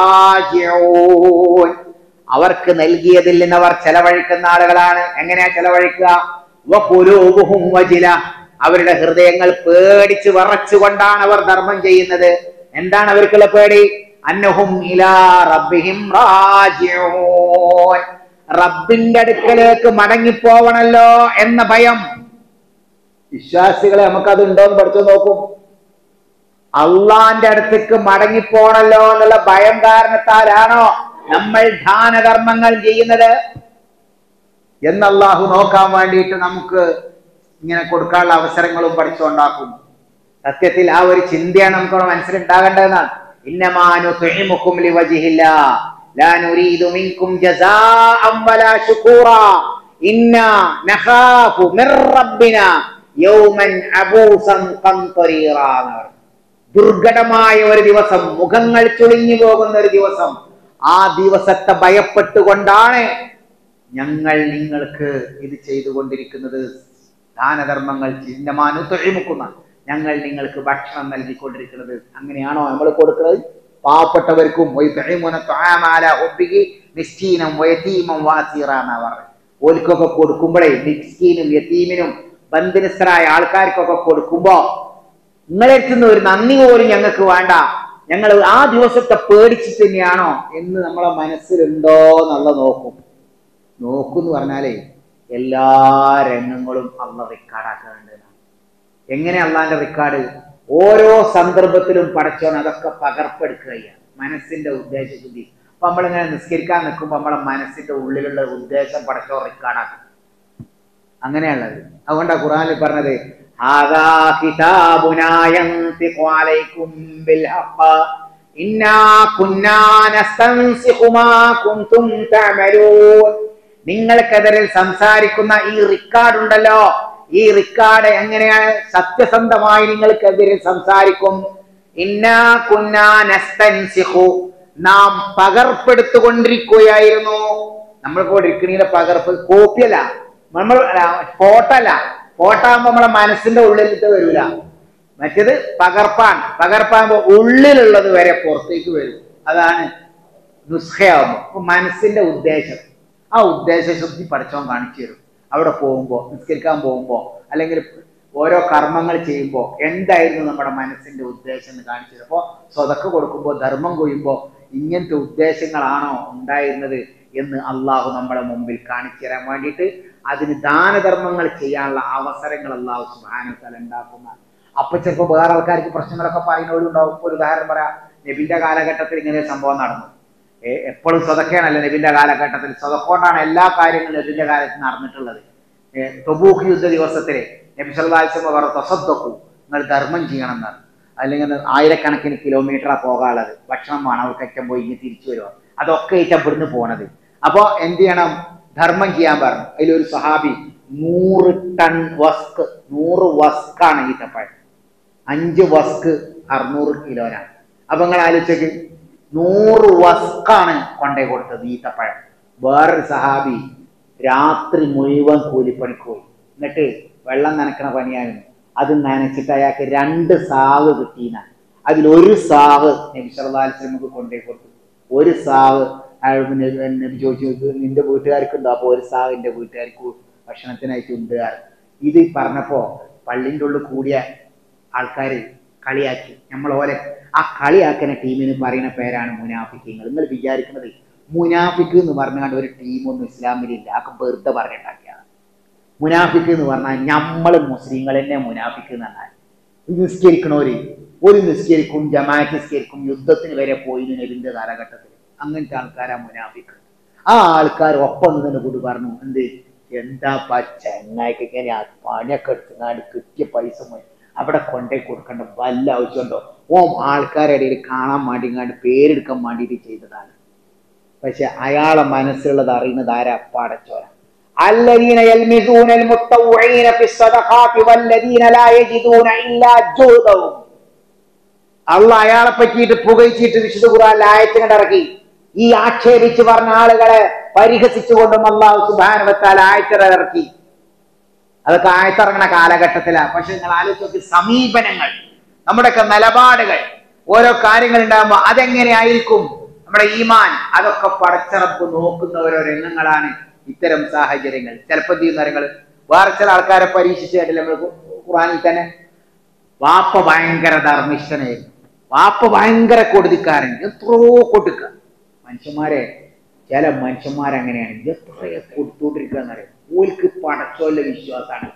راجعون അവർക്ക് നൽകിയതിൽ നിന്ന് അവർ ചെലവഴിക്കുന്ന ആളുകളാണ് എങ്ങനെയാ ചെലവഴിക്കുക വഖുലൂബുഹും വജില അവരുടെ ഹൃദയങ്ങൾ പേടിച്ച് വിറച്ചുകൊണ്ടാണ് അവർ ധർമ്മം ചെയ്യുന്നത് എന്താണ് അവർക്കുള്ള പേടി അന്നഹും ഇലാ റബ്ബിഹിം റാജിഊൻ റബ്ബിന്റെ അടുക്കലേക്ക് മടങ്ങിപ്പോവണല്ലോ എന്ന ഭയം വിശ്വാസികളെ നമുക്ക് അത് ഉണ്ടോന്ന് പഠിച്ചു നോക്കും അള്ളാന്റെ അടുത്തേക്ക് മടങ്ങിപ്പോണല്ലോ എന്നുള്ള ഭയം കാരണത്താലാണോ നമ്മൾ ദാനകർമ്മങ്ങൾ ചെയ്യുന്നത് എന്ന് അള്ളാഹു നോക്കാൻ വേണ്ടിയിട്ട് നമുക്ക് ഇങ്ങനെ കൊടുക്കാനുള്ള അവസരങ്ങളും പഠിച്ചുണ്ടാക്കും സത്യത്തിൽ ആ ഒരു ചിന്തയാണ് നമുക്ക് മനസ്സിലുണ്ടാകേണ്ടതെന്നാണ് ഇന്നമാനു തുഹിമുക്കും ലിവജിഹില്ല ലാ നുരീദു മിൻകും ജസാഅൻ വലാ ശുകൂറാ ഇന്നാ നഖാഫു മിർ റബ്ബിനാ യൗമൻ അബൂസൻ ഖംതരീറാ എന്ന് പറഞ്ഞു. ദുർഘടമായ ഒരു ദിവസം മുഖങ്ങൾ ചുളിഞ്ഞു പോകുന്ന ഒരു ദിവസം ആ ദിവസത്തെ ഭയപ്പെട്ടുകൊണ്ടാണ് ഞങ്ങൾ നിങ്ങൾക്ക് ഇത് ചെയ്തുകൊണ്ടിരിക്കുന്നത് ദാനധർമ്മങ്ങൾ ചിഹ്നമാനു തൊഴിമുക്കുന്ന ഞങ്ങൾ നിങ്ങൾക്ക് ഭക്ഷണം നൽകിക്കൊണ്ടിരിക്കുന്നത് അങ്ങനെയാണോ നമ്മൾ കൊടുക്കുന്നത് പാവപ്പെട്ടവർക്കും വയത്ഇമുന ത്വആമ അലാ ഹുബ്ബിഹി മിസ്കീനം വയതീമം വാസീറ എന്നാ പറഞ്ഞത് ഓൽക്കൊക്കെ കൊടുക്കുമ്പോഴേ മിസ്കീനും യതീമിനും ബന്ധനസ്ഥരായ ആൾക്കാർക്കൊക്കെ കൊടുക്കുമ്പോ നിങ്ങളെടുത്തുന്ന ഒരു നന്ദി പോലും ഞങ്ങൾക്ക് വേണ്ട ഞങ്ങൾ ആ ദിവസത്തെ പേടിച്ചിട്ട് തന്നെയാണോ എന്ന് നമ്മളെ മനസ്സിലുണ്ടോ എന്നുള്ള നോക്കും നോക്കും പറഞ്ഞാലേ എല്ലാ രംഗങ്ങളും അള്ള റെക്കോർഡാക്കുന്നുണ്ട് എങ്ങനെ അള്ളാന്റെ റെക്കോർഡ് ഓരോ സന്ദർഭത്തിലും പടച്ചോൻ അതൊക്കെ പകർപ്പെടുക്കുകയാണ് മനസ്സിന്റെ ഉദ്ദേശശുദ്ധി അപ്പൊ നമ്മളിങ്ങനെ നിസ്കരിക്കാൻ നിൽക്കുമ്പോൾ നമ്മളെ മനസ്സിന്റെ ഉള്ളിലുള്ള ഉദ്ദേശം പടച്ചോൻ റെക്കോർഡാക്കും അങ്ങനെയുള്ളത് അതുകൊണ്ടാണ് ഖുറാനിൽ പറഞ്ഞത് ഹാദാ കിതാബുനാ യൻതിഖു അലൈക്കും ബിൽ ഹഖ് ഇന്നാ കുന്നാ നസ്തൻസിഖു മാ കുൻതും തഅമലൂൻ നിങ്ങൾക്കെതിരിൽ സംസാരിക്കുന്ന ഈ റിക്കാർഡ് ഉണ്ടല്ലോ ഈ റിക്കാർഡ് എങ്ങനെയാണ് സത്യസന്ധമായി നിങ്ങൾക്കെതിരെ സംസാരിക്കും ഇന്നാ കുന്നാ നസ്തൻസിഖു നാം പകർപ്പെടുത്തുകൊണ്ടിരിക്കുകയായിരുന്നു നമ്മൾ കൊണ്ടിരിക്കണീന്റെ പകർപ്പ് കോപ്പിയല്ല നമ്മൾ ഫോട്ടോ അല്ല ഫോട്ടോ ആകുമ്പോ നമ്മളെ മനസ്സിന്റെ ഉള്ളിലിട്ട് വരൂല മറ്റേത് പകർപ്പാണ് പകർപ്പാകുമ്പോ ഉള്ളിലുള്ളത് വരെ പുറത്തേക്ക് വരും അതാണ് നുസ്ഖയാവുമ്പോ അപ്പൊ മനസ്സിന്റെ ഉദ്ദേശം ആ ഉദ്ദേശ ശുദ്ധി പഠിച്ചവൻ കാണിച്ചു തരും അവിടെ പോകുമ്പോ നിസ്കരിക്കാൻ പോകുമ്പോ അല്ലെങ്കിൽ ഓരോ കർമ്മങ്ങൾ ചെയ്യുമ്പോൾ എന്തായിരുന്നു നമ്മുടെ മനസ്സിന്റെ ഉദ്ദേശം എന്ന് കാണിച്ചു തരും അപ്പോ സ്വതക്ക് കൊടുക്കുമ്പോൾ ധർമ്മം കൊയ്യുമ്പോൾ ഇങ്ങനത്തെ ഉദ്ദേശങ്ങളാണോ ഉണ്ടായിരുന്നത് എന്ന് അള്ളാഹു നമ്മുടെ മുമ്പിൽ കാണിച്ചു തരാൻ വേണ്ടിയിട്ട് അതിന് ദാനധർമ്മങ്ങൾ ചെയ്യാനുള്ള അവസരങ്ങൾ അള്ളാഹു സുബാനത്തല ഉണ്ടാക്കുന്ന അപ്പൊ ചിലപ്പോൾ വേറെ ആൾക്കാർക്ക് പ്രശ്നങ്ങളൊക്കെ പറയുന്നവരുണ്ടാവും ഇപ്പൊ ഒരു ഉദാഹരണം പറയാം നബിന്റെ കാലഘട്ടത്തിൽ ഇങ്ങനെ ഒരു സംഭവം നടന്നു ഏ- എപ്പോഴും സ്വതക്കേണല്ലോ നബിന്റെ കാലഘട്ടത്തിൽ സ്വതക്കോണ്ടാണ് എല്ലാ കാര്യങ്ങളും നബിന്റെ കാലത്ത് നടന്നിട്ടുള്ളത് ഏ, തൊബൂഖ് യുദ്ധ ദിവസത്തില് നബി സല്ലാസ്മ പറഞ്ഞു തൊസദ്ദക്കു നിങ്ങൾ ധർമ്മം ചെയ്യണം എന്നാണ് അല്ലെങ്കിൽ ആയിരക്കണക്കിന് കിലോമീറ്ററാ പോകാനുള്ളത് ഭക്ഷണം വേണം അവർക്കൊക്കെ പോയി ഇനി തിരിച്ചു വരുമോ അതൊക്കെ ആയിട്ട് ഇവിടുന്ന് പോണത് അപ്പൊ എന്ത് ചെയ്യണം ധർമ്മം ചെയ്യാൻ പറഞ്ഞു അതിലൊരു സഹാബി നൂറ് ടൺ വസ്ക് നൂറ് വസ്കാണ് ഈത്തപ്പഴം അഞ്ച് വസ്ക് അറുന്നൂറ് കിലോനാണ് അപ്പൊ നിങ്ങൾ ആലോചിച്ചേക്ക് നൂറ് വസ്കാണ് കൊണ്ടേ കൊടുത്തത് ഈത്തപ്പഴം വേറൊരു സഹാബി രാത്രി മുഴുവൻ കൂലിപ്പണിക്ക് പോയി എന്നിട്ട് വെള്ളം നനക്കണ പണിയായിരുന്നു അത് നനച്ചിട്ട് അയാൾക്ക് രണ്ട് സാവ് കിട്ടീന അതിലൊരു സാവ് നബി സർദാലിസ്ലമക്ക് കൊണ്ടേ കൊടുത്തു ഒരു സാവ് അയാൾ പിന്നെ നബി ചോദിച്ചു "ഇത് നിന്റെ വീട്ടുകാർക്കുണ്ടോ അപ്പൊ ഒരു സാവ് എന്റെ വീട്ടുകാർക്ക് ഭക്ഷണത്തിനായിട്ട് ഉണ്ട് ഇത് പറഞ്ഞപ്പോ പള്ളിൻ്റെ ഉള്ളിൽ കൂടിയ ആൾക്കാര് കളിയാക്കി നമ്മൾ ഓലെ ആ കളിയാക്കുന്ന ടീമിന് പറയുന്ന പേരാണ് മുനാഫിക്കങ്ങൾ നിങ്ങൾ വിചാരിക്കുന്നത് മുനാഫിക്ക് എന്ന് പറഞ്ഞാണ്ട് ഒരു ടീമൊന്നും ഇസ്ലാമിലില്ല അതൊക്കെ വെറുതെ പറഞ്ഞുണ്ടാക്കിയാണ് മുനാഫിക്ക് എന്ന് പറഞ്ഞാൽ നമ്മൾ മുസ്ലിങ്ങൾ തന്നെ മുനാഫിക്ക് എന്ന് പറഞ്ഞാൽ നിസ്കരിക്കണോര് ഒരു നിസ്കരിക്കും ജമാഅത്ത് നിസ്കരിക്കും യുദ്ധത്തിന് വരെ പോയി നബിന്റെ കാലഘട്ടത്തിൽ അങ്ങനത്തെ ആൾക്കാരാ മുനാഫിക്ക് ആ ആൾക്കാർ ഒപ്പം നിന്നെ കൂടി പറഞ്ഞു എന്ത് എന്താ ചെങ്ങായിക്ക് ഇങ്ങനെ ആ പണിയൊക്കെ എടുത്തുങ്ങാണ്ട് കിട്ടിയ പൈസ മുഴുവൻ അവിടെ കൊണ്ടേ കൊടുക്കേണ്ട വല്ല ആവശ്യമുണ്ടോ ഓ ആൾക്കാരുടെ ഇടയിൽ കാണാൻ വേണ്ടിങ്ങാണ്ട് പേരെടുക്കാൻ വേണ്ടിയിട്ട് ചെയ്തതാണ് പക്ഷെ അയാളെ മനസ്സിലുള്ളത് അറിയുന്നത് ആരാ പടച്ചോര الذين يلمزون المتطوعين في الصدقات والذين لا يجدون إلا جهدهم അള്ള അയാളെ പറ്റിയിട്ട് പുകഴ്ചിട്ട് വിശുദ്ധ ഖുർആൻ ആയത്ത് കണ്ടിറക്കി ഈ ആക്ഷേപിച്ച് പറഞ്ഞ ആളുകളെ പരിഹസിച്ചുകൊണ്ടും അള്ളാഹു സുബാനുവത്താൽ ആയത്തിറ ഇറക്കി അതൊക്കെ ആയത്തിറങ്ങണ കാലഘട്ടത്തിലാണ് പക്ഷെ നിങ്ങൾ ആലോചിച്ച് നോക്കി സമീപനങ്ങൾ നമ്മുടെയൊക്കെ നിലപാടുകൾ ഓരോ കാര്യങ്ങൾ ഉണ്ടാകുമ്പോൾ അതെങ്ങനെയായിരിക്കും നമ്മുടെ ഈമാൻ അതൊക്കെ പടച്ചറപ്പ് നോക്കുന്ന ഓരോ രംഗങ്ങളാണ് ഇത്തരം സാഹചര്യങ്ങൾ ചിലപ്പോൾ ചെയ്യുന്ന കാര്യങ്ങൾ വേറെ ചില ആൾക്കാരെ പരീക്ഷിച്ച് കേട്ടില്ല നമ്മൾ ഖുറാനിൽ തന്നെ വാപ്പ ഭയങ്കര ധർമ്മിഷ്ഠനായിരുന്നു വാപ്പ ഭയങ്കര കൊടുതിക്കാരൻ എത്രയോ കൊടുക്ക മനുഷ്യന്മാരെ ചില മനുഷ്യന്മാരങ്ങനെയാണ് എത്രയോ കൊടുത്തോണ്ടിരിക്കുക എന്നറിയാം ഓൽക്ക് പടച്ചോല്ല വിശ്വാസമാണ്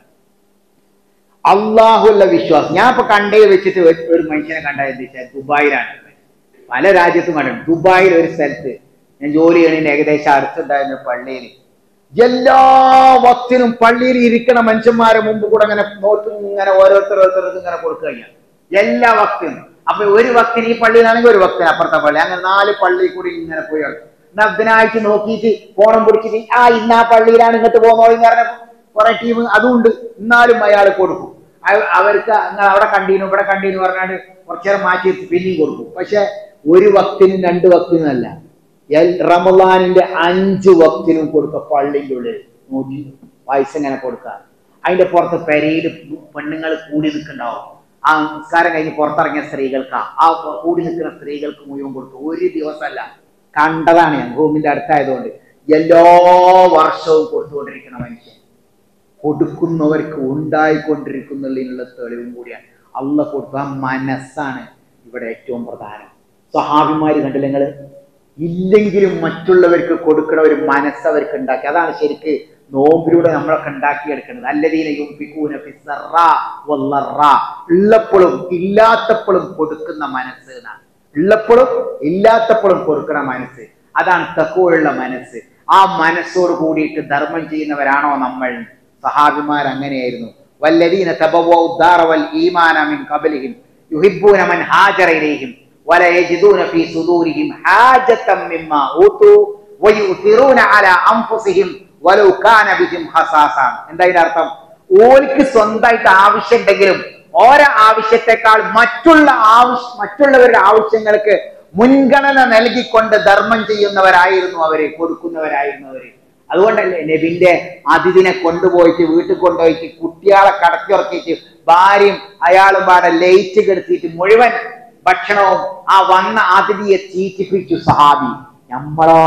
അള്ളാഹുള്ള വിശ്വാസം ഞാൻ ഇപ്പൊ കണ്ടേ വെച്ചിട്ട് ഒരു- ഒരു മനുഷ്യനെ കണ്ട എന്താ വെച്ചാൽ ദുബായിലാണ് പല രാജ്യത്തും കണ്ടു ദുബായിൽ ഒരു സ്ഥലത്ത് ഞാൻ ജോലി ചെയ്യണതിന് ഏകദേശം അടുത്തുണ്ടായിരുന്ന പള്ളിയിൽ എല്ലാ വക്തിനും പള്ളിയിൽ ഇരിക്കണ മനുഷ്യന്മാരെ മുമ്പ് കൂടെ അങ്ങനെ നോട്ട് ഇങ്ങനെ ഓരോരുത്തർ ഓരോരുത്തർക്ക് ഇങ്ങനെ കൊടുക്കുകയാണ് എല്ലാ വക്തിനും അപ്പൊ ഒരു വക്തിന് ഈ പള്ളിയിലാണെങ്കിൽ ഒരു വക്തിന് അപ്പുറത്തെ പള്ളി അങ്ങനെ നാല് പള്ളി കൂടി ഇങ്ങനെ പോയി എന്നാ ബുധനാഴ്ച നോക്കിയിട്ട് ഫോണം പിടിച്ചിട്ട് ആ ഇന്ന ആ പള്ളിയിലാണ് ഇങ്ങോട്ട് പോകുന്നോ എന്ന് പറഞ്ഞ കുറെ ടീം അതുണ്ട് എന്നാലും അയാൾ കൊടുക്കും അയ- അവർക്ക് നിങ്ങൾ അവിടെ കണ്ടീനു ഇവിടെ കണ്ടീനു പറഞ്ഞാണ്ട് കുറച്ചേരം മാറ്റി വെച്ച് പിന്നെയും കൊടുക്കും പക്ഷെ ഒരു വക്തിനും രണ്ട് വക്തിനും അല്ല എൽ റമദാനിന്റെ അഞ്ച് വക്തിനും കൊടുക്ക പള്ളിന്റെ ഉള്ളിൽ നോക്കി പൈസ ഇങ്ങനെ കൊടുക്കുക അതിന്റെ പുറത്ത് പെരയിൽ പെണ്ണുങ്ങൾ കൂടി നിൽക്കുന്നുണ്ടാവും ആ നിസ്കാരം കഴിഞ്ഞ് പുറത്തിറങ്ങിയ സ്ത്രീകൾക്ക് ആ കൂടി നിൽക്കുന്ന സ്ത്രീകൾക്ക് മുഴുവൻ കൊടുക്കും ഒരു ദിവസമല്ല കണ്ടതാണ് ഞാൻ റൂമിന്റെ അടുത്തായതുകൊണ്ട് എല്ലാ വർഷവും കൊടുത്തുകൊണ്ടിരിക്കുന്ന മനുഷ്യൻ കൊടുക്കുന്നവർക്ക് ഉണ്ടായിക്കൊണ്ടിരിക്കുന്നതിനുള്ള തെളിവും കൂടിയാണ് അള്ള കൊടുത്ത ആ മനസ്സാണ് ഇവിടെ ഏറ്റവും പ്രധാനം സഹാബിമാര് കണ്ടില്ല നിങ്ങള് ഇല്ലെങ്കിലും മറ്റുള്ളവർക്ക് കൊടുക്കണ ഒരു മനസ്സ് അവർക്ക് ഉണ്ടാക്കി അതാണ് ശരിക്ക് നോമ്പിലൂടെ നമ്മളൊക്കെ ഉണ്ടാക്കിയെടുക്കുന്നത് അല്ലദീന യുംഫിഖൂന ഫിസ്സറാ വല്ലറാ ഉള്ളപ്പോഴും ഇല്ലാത്തപ്പോഴും കൊടുക്കുന്ന മനസ്സ് എന്നാണ് ഉള്ളപ്പോഴും ഇല്ലാത്തപ്പോഴും കൊടുക്കുന്ന മനസ്സ് അതാണ് തക്കുവുള്ള മനസ്സ് ആ മനസ്സോട് കൂടിയിട്ട് ധർമ്മം ചെയ്യുന്നവരാണോ നമ്മൾ സഹാബിമാർ അങ്ങനെയായിരുന്നു വല്ലദീന തബവ്വഉ الدار والإيمان من قبلهم يحبون من هاجر إليهم ولا يجدون في صدورهم حاجة مما أوتوا ويؤثرون على أنفسهم ولو كان بهم خصاصة എന്താ ഇതിന്റെ അർത്ഥം ഓർക്ക് സ്വന്തമായിട്ട് ആവശ്യമുണ്ടെങ്കിലും ഓരോ ആവശ്യത്തെക്കാൾ മറ്റുള്ള ആവശ്യ മറ്റുള്ളവരുടെ ആവശ്യങ്ങൾക്ക് മുൻഗണന നൽകിക്കൊണ്ട് ധർമ്മം ചെയ്യുന്നവരായിരുന്നു അവര് കൊടുക്കുന്നവരായിരുന്നു അവര് അതുകൊണ്ടല്ലേ നബിന്റെ അതിഥിനെ കൊണ്ടുപോയിട്ട് വീട്ടിൽ കൊണ്ടുപോയിട്ട് കുട്ടികളെ കടത്തിയുറക്കിയിട്ട് ഭാര്യയും അയാളും പാടെ ലൈറ്റ് കെടുത്തിയിട്ട് മുഴുവൻ ഭക്ഷണവും ആ വന്ന അതിഥിയെ ചീറ്റിപ്പിച്ചു സഹാബി നമ്മളോ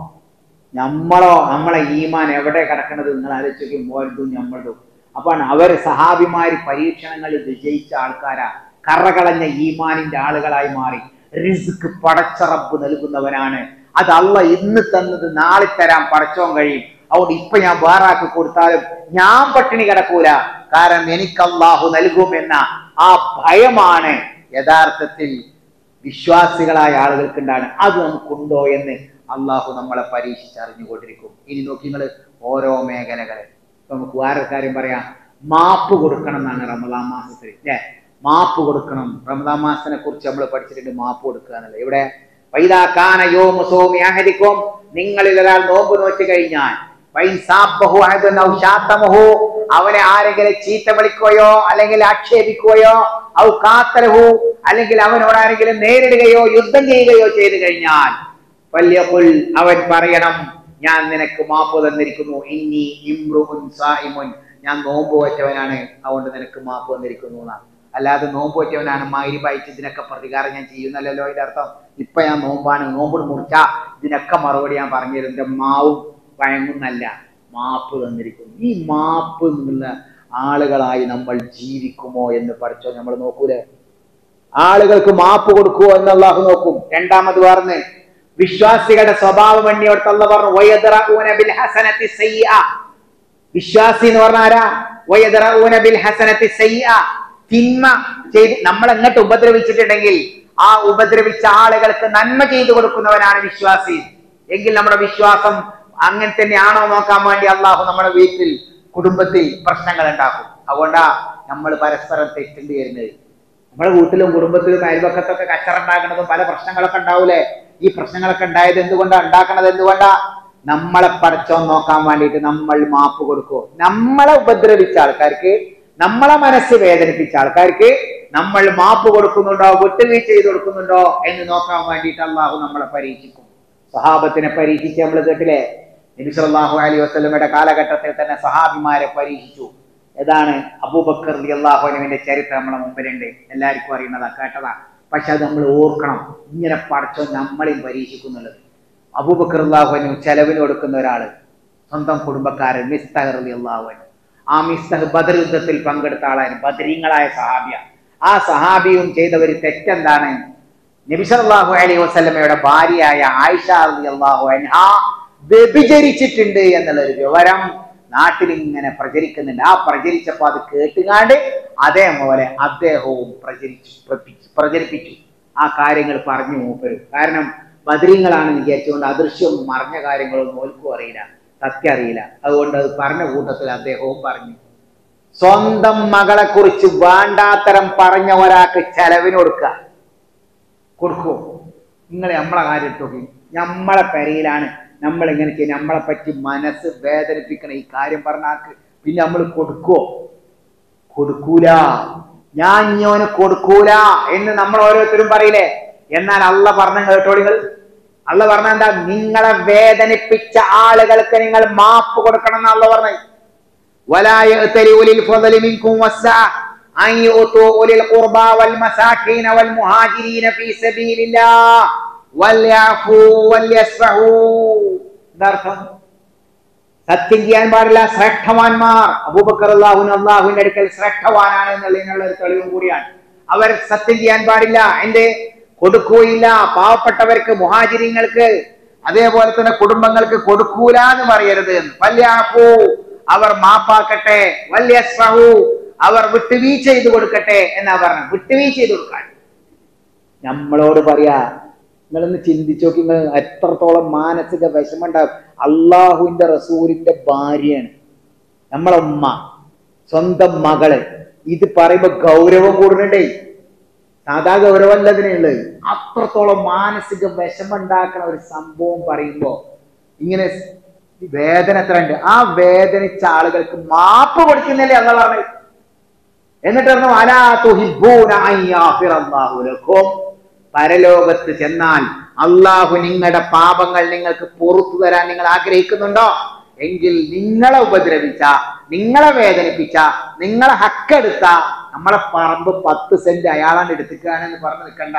നമ്മളോ നമ്മളെ ഈമാൻ എവിടെ കിടക്കുന്നത് നിങ്ങൾ ആലോചിക്കും മോരതും നമ്മളതും അപ്പാണ് അവർ സഹാബിമാര് പരീക്ഷണങ്ങളിൽ വിജയിച്ച ആൾക്കാരാ കറകളഞ്ഞ ഈമാനിന്റെ ആളുകളായി മാറി റിസ്ക് പടച്ചറപ്പ് നൽകുന്നവനാണ് അത് അള്ള ഇന്ന് തന്നത് നാളെ തരാൻ പടച്ചോൻ കഴിയും അതുകൊണ്ട് ഇപ്പൊ ഞാൻ വേറാക്കി കൊടുത്താലും ഞാൻ പട്ടിണി കിടക്കൂല കാരണം എനിക്ക് അള്ളാഹു നൽകുമെന്ന ആ ഭയമാണ് യഥാർത്ഥത്തിൽ വിശ്വാസികളായ ആളുകൾക്കുണ്ടാണ് അത് നമുക്കുണ്ടോ എന്ന് അള്ളാഹു നമ്മളെ പരീക്ഷിച്ച് അറിഞ്ഞുകൊണ്ടിരിക്കും ഇനി നോക്കി നിങ്ങൾ ഓരോ മേഖലകളെ ഇപ്പൊ നമുക്ക് വേറെ കാര്യം പറയാം മാപ്പ് കൊടുക്കണം എന്നാണ് റമദാൻ മാസത്തിൽ അല്ലേ മാപ്പ് കൊടുക്കണം റമദാൻ മാസത്തിനെ കുറിച്ച് നമ്മൾ പഠിച്ചിട്ടുണ്ട് മാപ്പ് കൊടുക്കുക എന്നുള്ളത് ഇവിടെ വൈദാക്കാന യോമ സോമി അഹരിക്കും നിങ്ങളിൽ ഒരാൾ നോമ്പ് നോറ്റ് കഴിഞ്ഞാൽ ഫൈൻ സാബ്ബഹു അഹദുൻ ഔ ശാത്തമഹു അവനെ ആരെങ്കിലും ചീത്ത വിളിക്കുകയോ അല്ലെങ്കിൽ ആക്ഷേപിക്കുകയോ ഔ കാത്തലഹു അല്ലെങ്കിൽ അവനോട് ആരെങ്കിലും നേരിടുകയോ യുദ്ധം ചെയ്യുകയോ ചെയ്തു കഴിഞ്ഞാൽ വല്യകുൽ അവൻ പറയണം ഞാൻ നിനക്ക് മാപ്പ് തന്നിരിക്കുന്നു ഇന്നി ഇമ്രുഉൻ സായിമുൻ ഞാൻ നോമ്പ് വെച്ചവനാണ് അതുകൊണ്ട് നിനക്ക് മാപ്പ് തന്നിരിക്കുന്നു എന്നാണ് അല്ലാതെ നോമ്പ് വെച്ചവനാണ് മായിരി വായിച്ച് ഇതിനൊക്കെ പ്രതികാരം ഞാൻ ചെയ്യുന്നല്ലോ ഇതിന്റെ അർത്ഥം ഇപ്പൊ ഞാൻ നോമ്പാണ് നോമ്പ് മുറിച്ച ഇതിനൊക്കെ മറുപടി ഞാൻ പറഞ്ഞു തരും എന്റെ മാവും വഴങ്ങുന്നല്ല മാപ്പ് തന്നിരിക്കുന്നു ഈ മാപ്പ് എന്നുള്ള ആളുകളായി നമ്മൾ ജീവിക്കുമോ എന്ന് പഠിച്ചോ നമ്മൾ നോക്കൂലേ ആളുകൾക്ക് മാപ്പ് കൊടുക്കുമോ എന്ന് അള്ളാഹു നോക്കും രണ്ടാമത് പറഞ്ഞ് വിശ്വാസികളുടെ സ്വഭാവം എണ്ണിയോടത്തല്ല പറഞ്ഞു വയദ്റഊന ബിൽ ഹസനത്തി സയ്യിഅ വിശ്വാസി എന്ന് പറഞ്ഞ ആരാ വയദ്റഊന ബിൽ ഹസനത്തി സയ്യിഅ തിന്മ ചെയ്ത് നമ്മൾ എങ്ങോട്ട് ഉപദ്രവിച്ചിട്ടുണ്ടെങ്കിൽ ആ ഉപദ്രവിച്ച ആളുകൾക്ക് നന്മ ചെയ്തു കൊടുക്കുന്നവനാണ് വിശ്വാസി എങ്കിൽ നമ്മുടെ വിശ്വാസം അങ്ങനെ തന്നെയാണോ നോക്കാൻ വേണ്ടി അള്ളാഹു നമ്മുടെ വീട്ടിൽ കുടുംബത്തിൽ പ്രശ്നങ്ങൾ ഉണ്ടാക്കും അതുകൊണ്ടാ നമ്മൾ പരസ്പരം തെറ്റേണ്ടി വരുന്നത് നമ്മുടെ വീട്ടിലും കുടുംബത്തിലും അയൽപക്കത്തൊക്കെ കച്ചറ ഉണ്ടാക്കുന്നതും പല പ്രശ്നങ്ങളൊക്കെ ഉണ്ടാവൂലേ ഈ പ്രശ്നങ്ങളൊക്കെ ഉണ്ടായത് എന്തുകൊണ്ടാ ഉണ്ടാക്കണത് എന്തുകൊണ്ടാ നമ്മളെ പടച്ചോൻ നോക്കാൻ വേണ്ടിയിട്ട് നമ്മൾ മാപ്പ് കൊടുക്കുമോ നമ്മളെ ഉപദ്രവിച്ച ആൾക്കാർക്ക് നമ്മളെ മനസ്സ് വേദനിപ്പിച്ച ആൾക്കാർക്ക് നമ്മൾ മാപ്പ് കൊടുക്കുന്നുണ്ടോ വിട്ടുവീഴ്ച ചെയ്ത് കൊടുക്കുന്നുണ്ടോ എന്ന് നോക്കാൻ വേണ്ടിയിട്ട് അള്ളാഹു നമ്മളെ പരീക്ഷിക്കും സഹാബത്തിനെ പരീക്ഷിച്ച് നമ്മൾ കേട്ടില്ലേ നബി സല്ലല്ലാഹു അലൈഹി വസല്ലമയുടെ കാലഘട്ടത്തിൽ തന്നെ സഹാബിമാരെ പരീക്ഷിച്ചു ഏതാണ് അബൂബക്കർ അള്ളാഹുനുവിന്റെ ചരിത്രം നമ്മളെ മുമ്പിലുണ്ട് എല്ലാവർക്കും അറിയുന്നതാ കേട്ടതാ പക്ഷെ അത് നമ്മൾ ഓർക്കണം ഇങ്ങനെ പഠിച്ചോ നമ്മളെയും പരീക്ഷിക്കുന്നുള്ളത് അബൂബക്കർ അള്ളാഹുനു ചെലവിന് കൊടുക്കുന്ന ഒരാള് സ്വന്തം കുടുംബക്കാരൻ മിസ്തഹർ അള്ളാഹുനു ആ മിസ്തഹ് ബദർ യുദ്ധത്തിൽ പങ്കെടുത്ത ആളായിരുന്നു ബദരീങ്ങളായ സഹാബിയ ആ സഹാബിയും ചെയ്ത ഒരു തെറ്റെന്താണ് നബിസല്ലാഹു അലൈഹി വസല്ലമയുടെ ഭാര്യയായ ആയിഷ അള്ളാഹു അൻഹ വ്യഭിചരിച്ചിട്ടുണ്ട് എന്നുള്ള ഒരു വിവരം നാട്ടിൽ ഇങ്ങനെ പ്രചരിക്കുന്നുണ്ട് ആ പ്രചരിച്ചപ്പോ അത് കേട്ടുകാണ്ട് അതേപോലെ അദ്ദേഹവും പ്രചരിച്ചു പ്രപ്പിച്ചു- പ്രചരിപ്പിച്ചു ആ കാര്യങ്ങൾ പറഞ്ഞു മൂപ്പര് കാരണം ബദരീങ്ങളാണെന്ന് വിചാരിച്ചുകൊണ്ട് അദൃശ്യം മറിഞ്ഞ കാര്യങ്ങളൊന്നും ഓൽക്കും അറിയില്ല സത്യം അറിയില്ല അതുകൊണ്ട് അത് പറഞ്ഞ കൂട്ടത്തിൽ അദ്ദേഹവും പറഞ്ഞു സ്വന്തം മകളെ കുറിച്ച് വേണ്ടാത്തരം പറഞ്ഞ ഒരാൾക്ക് ചെലവിന് കൊടുക്കുക കൊടുക്കൂ നിങ്ങൾ നമ്മളെ കാര്യം നോക്കി നമ്മളെ പെരയിലാണ് നമ്മൾ ഇങ്ങനെ ചെയ്യും നമ്മളെ പറ്റി മനസ്സ് വേദനിപ്പിക്കണ ഈ കാര്യം പറഞ്ഞ ആൾക്ക് പിന്നെ നമ്മൾ കൊടുക്കുവോ കൊടുക്കൂല ഞാൻ ഇഞ്ഞോന് കൊടുക്കൂല എന്ന് നമ്മൾ ഓരോരുത്തരും പറയില്ലേ എന്നാൽ അള്ള പറഞ്ഞ കേട്ടോളികൾ അള്ള പറഞ്ഞ എന്താ നിങ്ങളെ വേദനിപ്പിച്ച ആളുകൾക്ക് നിങ്ങൾ മാപ്പ് കൊടുക്കണം എന്ന് അള്ള പറഞ്ഞത് ولا يأتل أولي الفضل منكم والسعة أن يؤتوا أولي القربى والمساكين والمهاجرين في سبيل الله وليعفوا وليصفحوا ഇതർത്ഥം സത്യം ചെയ്യാൻ പാടില്ല ശ്രേഷ്ഠവാന്മാർ അബൂബക്കർ അള്ളാഹുൻ അള്ളാഹുവിന്റെ അടുക്കൽ ശ്രേഷ്ഠവാനാണ് എന്നുള്ളതിനുള്ള ഒരു തെളിവും കൂടിയാണ് അവർ സത്യം ചെയ്യാൻ പാടില്ല എന്റെ കൊടുക്കുകയില്ല പാവപ്പെട്ടവർക്ക് മുഹാജിരിങ്ങൾക്ക് അതേപോലെ തന്നെ കുടുംബങ്ങൾക്ക് കൊടുക്കൂല എന്ന് പറയരുത് എന്ന് വല്യാഫു അവർ മാപ്പാക്കട്ടെ വല്യസ്ഫഹു അവർ വിട്ടുവീഴ്ച ചെയ്ത് കൊടുക്കട്ടെ എന്നാ പറഞ്ഞത് വിട്ടുവീഴ്ച ചെയ്ത് കൊടുക്കാൻ നമ്മളോട് പറയാ നിങ്ങളൊന്ന് ചിന്തിച്ചു നോക്കി നിങ്ങൾ എത്രത്തോളം മാനസിക വിഷമുണ്ടാവും അള്ളാഹുവിന്റെ റസൂലിന്റെ ഭാര്യയാണ് നമ്മളെ ഉമ്മ സ്വന്തം മകള് ഇത് പറയുമ്പോ ഗൗരവം കൂടുന്നുണ്ടേ സാധാ ഗൗരവമല്ല ഇതിനുള്ളത് അത്രത്തോളം മാനസിക വിഷമുണ്ടാക്കുന്ന ഒരു സംഭവം പറയുമ്പോ ഇങ്ങനെ വേദന എത്ര ഉണ്ട് ആ വേദനിച്ച ആളുകൾക്ക് മാപ്പ് കൊടുക്കുന്നില്ലേ അല്ല പറഞ്ഞത് എന്നിട്ട് പറഞ്ഞു അലാ തുഹിബ്ബൂന അൻ യാഫിറ അല്ലാഹു ലക്കും പരലോകത്ത് ചെന്നാൽ അള്ളാഹു നിങ്ങളുടെ പാപങ്ങൾ നിങ്ങൾക്ക് പുറത്തു തരാൻ നിങ്ങൾ ആഗ്രഹിക്കുന്നുണ്ടോ എങ്കിൽ നിങ്ങളെ ഉപദ്രവിച്ച നിങ്ങളെ വേദനിപ്പിച്ച നിങ്ങളെ ഹക്കെടുത്ത നമ്മളെ പറമ്പ് പത്ത് സെന്റ് അയാളാണ് എടുത്തിക്കാണെന്ന് പറഞ്ഞു നിൽക്കണ്ട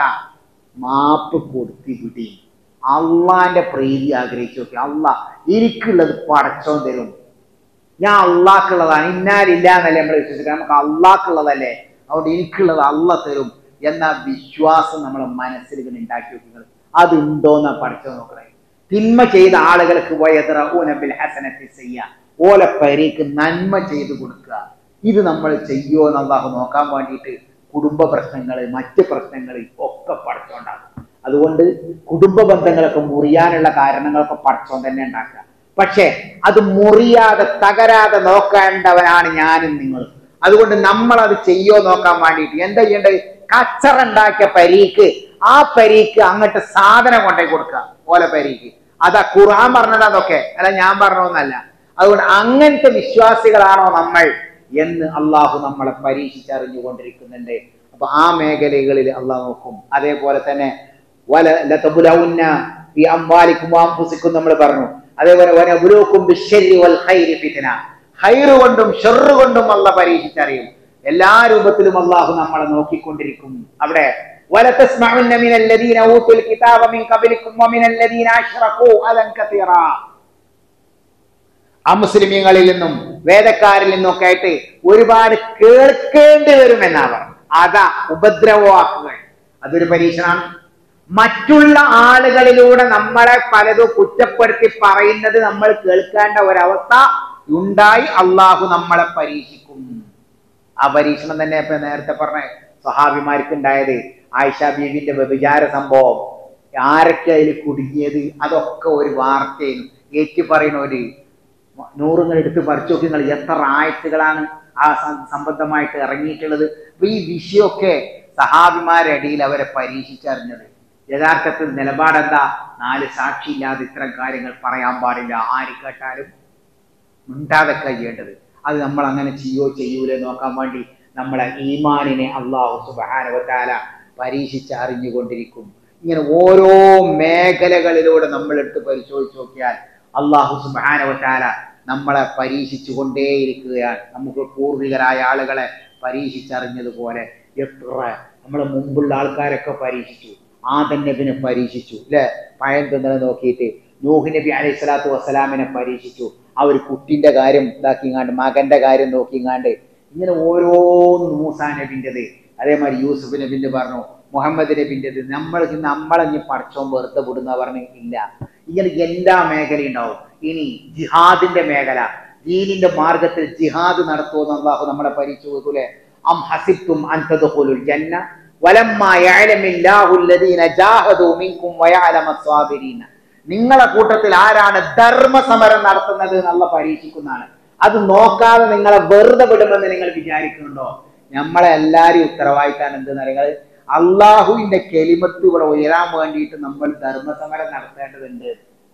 മാപ്പ് കൊടുത്തി വിടി അള്ളാന്റെ പ്രീതി ആഗ്രഹിച്ചു നോക്കി അള്ളാ എനിക്കുള്ളത് പടച്ചോൻ തരും ഞാൻ അള്ളാഹ്ക്കുള്ളതാണ് ഇന്നാലില്ല എന്നല്ലേ നമ്മൾ വിശ്വസിക്കുക നമുക്ക് അള്ളാഹ്ക്കുള്ളതല്ലേ അതുകൊണ്ട് എനിക്കുള്ളത് അള്ള തരും എന്ന വിശ്വാസം നമ്മളെ മനസ്സിൽ ഇങ്ങനെ ഉണ്ടാക്കി വെക്കുന്നത് അതുണ്ടോന്നാ പഠിച്ചു നോക്കണേ തിന്മ ചെയ്ത ആളുകൾക്ക് വയതറൂനബിൽ ഹസനത്തി ചെയ്യുക ഓല പരീക്ക് നന്മ ചെയ്തു കൊടുക്കുക ഇത് നമ്മൾ ചെയ്യോ എന്ന് അള്ളാഹു നോക്കാൻ വേണ്ടിയിട്ട് കുടുംബ പ്രശ്നങ്ങൾ മറ്റ് പ്രശ്നങ്ങൾ ഒക്കെ പഠിച്ചോണ്ടാകും അതുകൊണ്ട് കുടുംബ ബന്ധങ്ങളൊക്കെ മുറിയാനുള്ള കാരണങ്ങളൊക്കെ പഠിച്ചോൻ തന്നെ ഉണ്ടാക്കുക പക്ഷേ അത് മുറിയാതെ തകരാതെ നോക്കേണ്ടവനാണ് ഞാനും നിങ്ങളും അതുകൊണ്ട് നമ്മൾ അത് ചെയ്യോ നോക്കാൻ വേണ്ടിയിട്ട് എന്താ ചെയ്യേണ്ടത് കച്ചറ ഉണ്ടാക്കിയ പരീക്ക് ആ പരീക്ക് അങ്ങോട്ട് സാധനം കൊണ്ടുപോയി കൊടുക്കുക ഓല പരീക്ക് അതാ ഖുർആൻ പറഞ്ഞത് അതൊക്കെ അല്ല ഞാൻ പറഞ്ഞതൊന്നല്ല അതുകൊണ്ട് അങ്ങനത്തെ വിശ്വാസികളാണോ നമ്മൾ എന്ന് അള്ളാഹു നമ്മളെ പരീക്ഷിച്ചറിഞ്ഞുകൊണ്ടിരിക്കുന്നുണ്ട് അപ്പൊ ആ മേഖലകളിൽ അള്ളാഹ് നോക്കും അതേപോലെ തന്നെ വല ലതബുലൗന്ന ഫി അംവാലിക്കും വാംഫുസിക്കും നമ്മൾ പറഞ്ഞു അതേപോലെ വനബുലൂക്കും ബിശ്ശരി വൽ ഖൈരി ഫിത്ന ഖൈറ് കൊണ്ടും ഷെറ് കൊണ്ടും അല്ല പരീക്ഷിച്ചറിയും എല്ലാ രൂപത്തിലും അള്ളാഹു നമ്മളെ നോക്കിക്കൊണ്ടിരിക്കും അവിടെ ولتسمعن من الذين اوتوا الكتاب من قبلكم ومن الذين اشركوا اذى كثيرا അമുസ്ലിമീങ്ങളിൽ നിന്നും വേദക്കാരിൽ നിന്നൊക്കെ ആയിട്ട് ഒരുപാട് കേൾക്കേണ്ടി വരും എന്നാ പറഞ്ഞു അതാ ഉപദ്രവവാക്കുകൾ അതൊരു പരീക്ഷണമാണ് മറ്റുള്ള ആളുകളിലൂടെ നമ്മളെ പലതും കുറ്റപ്പെടുത്തി പറയുന്നത് നമ്മൾ കേൾക്കേണ്ട ഒരവസ്ഥ ഉണ്ടായി അള്ളാഹു നമ്മളെ പരീക്ഷിക്കും ആ പരീക്ഷണം തന്നെ ഇപ്പൊ നേരത്തെ പറഞ്ഞ സഹാബിമാർക്ക് ഉണ്ടായത് ആയിഷ ബീവിന്റെ വ്യഭിചാര സംഭവം ആരൊക്കെ അതിൽ കുടുങ്ങിയത് അതൊക്കെ ഒരു വാർത്തയും ഏറ്റി പറയുന്ന ഒരു നൂറുങ്ങൾ എടുത്ത് പറിച്ചു നോക്കി നിങ്ങൾ എത്ര ആയത്തുകളാണ് ആ സം- സംബന്ധമായിട്ട് ഇറങ്ങിയിട്ടുള്ളത് അപ്പൊ ഈ വിഷയമൊക്കെ സഹാബിമാരുടെ ഇടയിൽ അവരെ പരീക്ഷിച്ചറിഞ്ഞത് യഥാർത്ഥത്തിൽ നിലപാടെന്താ നാല് സാക്ഷിയില്ലാതെ ഇത്തരം കാര്യങ്ങൾ പറയാൻ പാടില്ല ആര് കേട്ടാലും മിണ്ടാതെ കഴിയേണ്ടത് അത് നമ്മൾ അങ്ങനെ ചെയ്യോ ചെയ്യൂലേ നോക്കാൻ വേണ്ടി നമ്മളെ ഈമാനിനെ അള്ളാഹു സുബാനവത്താല പരീക്ഷിച്ച് അറിഞ്ഞുകൊണ്ടിരിക്കും ഇങ്ങനെ ഓരോ മേഖലകളിലൂടെ നമ്മൾ എടുത്ത് പരിശോധിച്ച് നോക്കിയാൽ അള്ളാഹു സുബാനവത്താല നമ്മളെ പരീക്ഷിച്ചു കൊണ്ടേയിരിക്കുകയാണ് നമുക്ക് പൂർവികരായ ആളുകളെ പരീക്ഷിച്ചറിഞ്ഞതുപോലെ എത്ര നമ്മളെ മുമ്പുള്ള ആൾക്കാരൊക്കെ പരീക്ഷിച്ചു ആദൻ നബിനെ പരീക്ഷിച്ചു അല്ലെ പഴം തിന്നലെ നോക്കിയിട്ട് നൂഹ് നബി അലൈഹി സ്വലാത്തു വസ്സലാമിനെ പരീക്ഷിച്ചു ആ ഒരു കുട്ടിന്റെ കാര്യം ഇതാക്കിങ്ങാണ്ട് മകന്റെ കാര്യം നോക്കിങ്ങാണ്ട് ഇങ്ങനെ ഓരോന്ന് മൂസാ നബിൻ്റെത് അതേമാതിരി യൂസുഫ് നബിന്റെ പറഞ്ഞു മുഹമ്മദ് നബിൻ്റെത് നമ്മൾ നമ്മളെ ഇനി പഠിച്ചോൻ വെറുതെ വിടുന്ന പറഞ്ഞു ഇല്ല ഇങ്ങനെ എല്ലാ മേഖലയും ഉണ്ടാവും ഇനി ജിഹാദിന്റെ മേഖല ദീനിന്റെ മാർഗത്തിൽ ജിഹാദ് നടത്തുമെന്ന് അള്ളാഹു നമ്മളെ പരീക്ഷ കൊടുക്കൂലെ അം ഹസിബ്തും അൻ തദ്ഖുലുൽ ജന്ന വലമ്മാ യഅലമില്ലാഹു അല്ലദീന ജാഹദൂ മിൻകും വയഅലമ സ്വാബിരീന നിങ്ങളെ കൂട്ടത്തിൽ ആരാണ് ധർമ്മസമരം നടത്തുന്നത് എന്നുള്ള പരീക്ഷിക്കുന്നതാണ് അത് നോക്കാതെ നിങ്ങളെ വെറുതെ വിടുമെന്ന് നിങ്ങൾ വിചാരിക്കുന്നുണ്ടോ നമ്മളെ എല്ലാരെയും ഉത്തരവാദിത്താൻ എന്തെന്ന് നിങ്ങൾ അള്ളാഹുവിന്റെ കെലിമത്ത് ഇവിടെ ഉയരാൻ വേണ്ടിയിട്ട് നമ്മൾ ധർമ്മസമരം നടത്തേണ്ടതുണ്ട്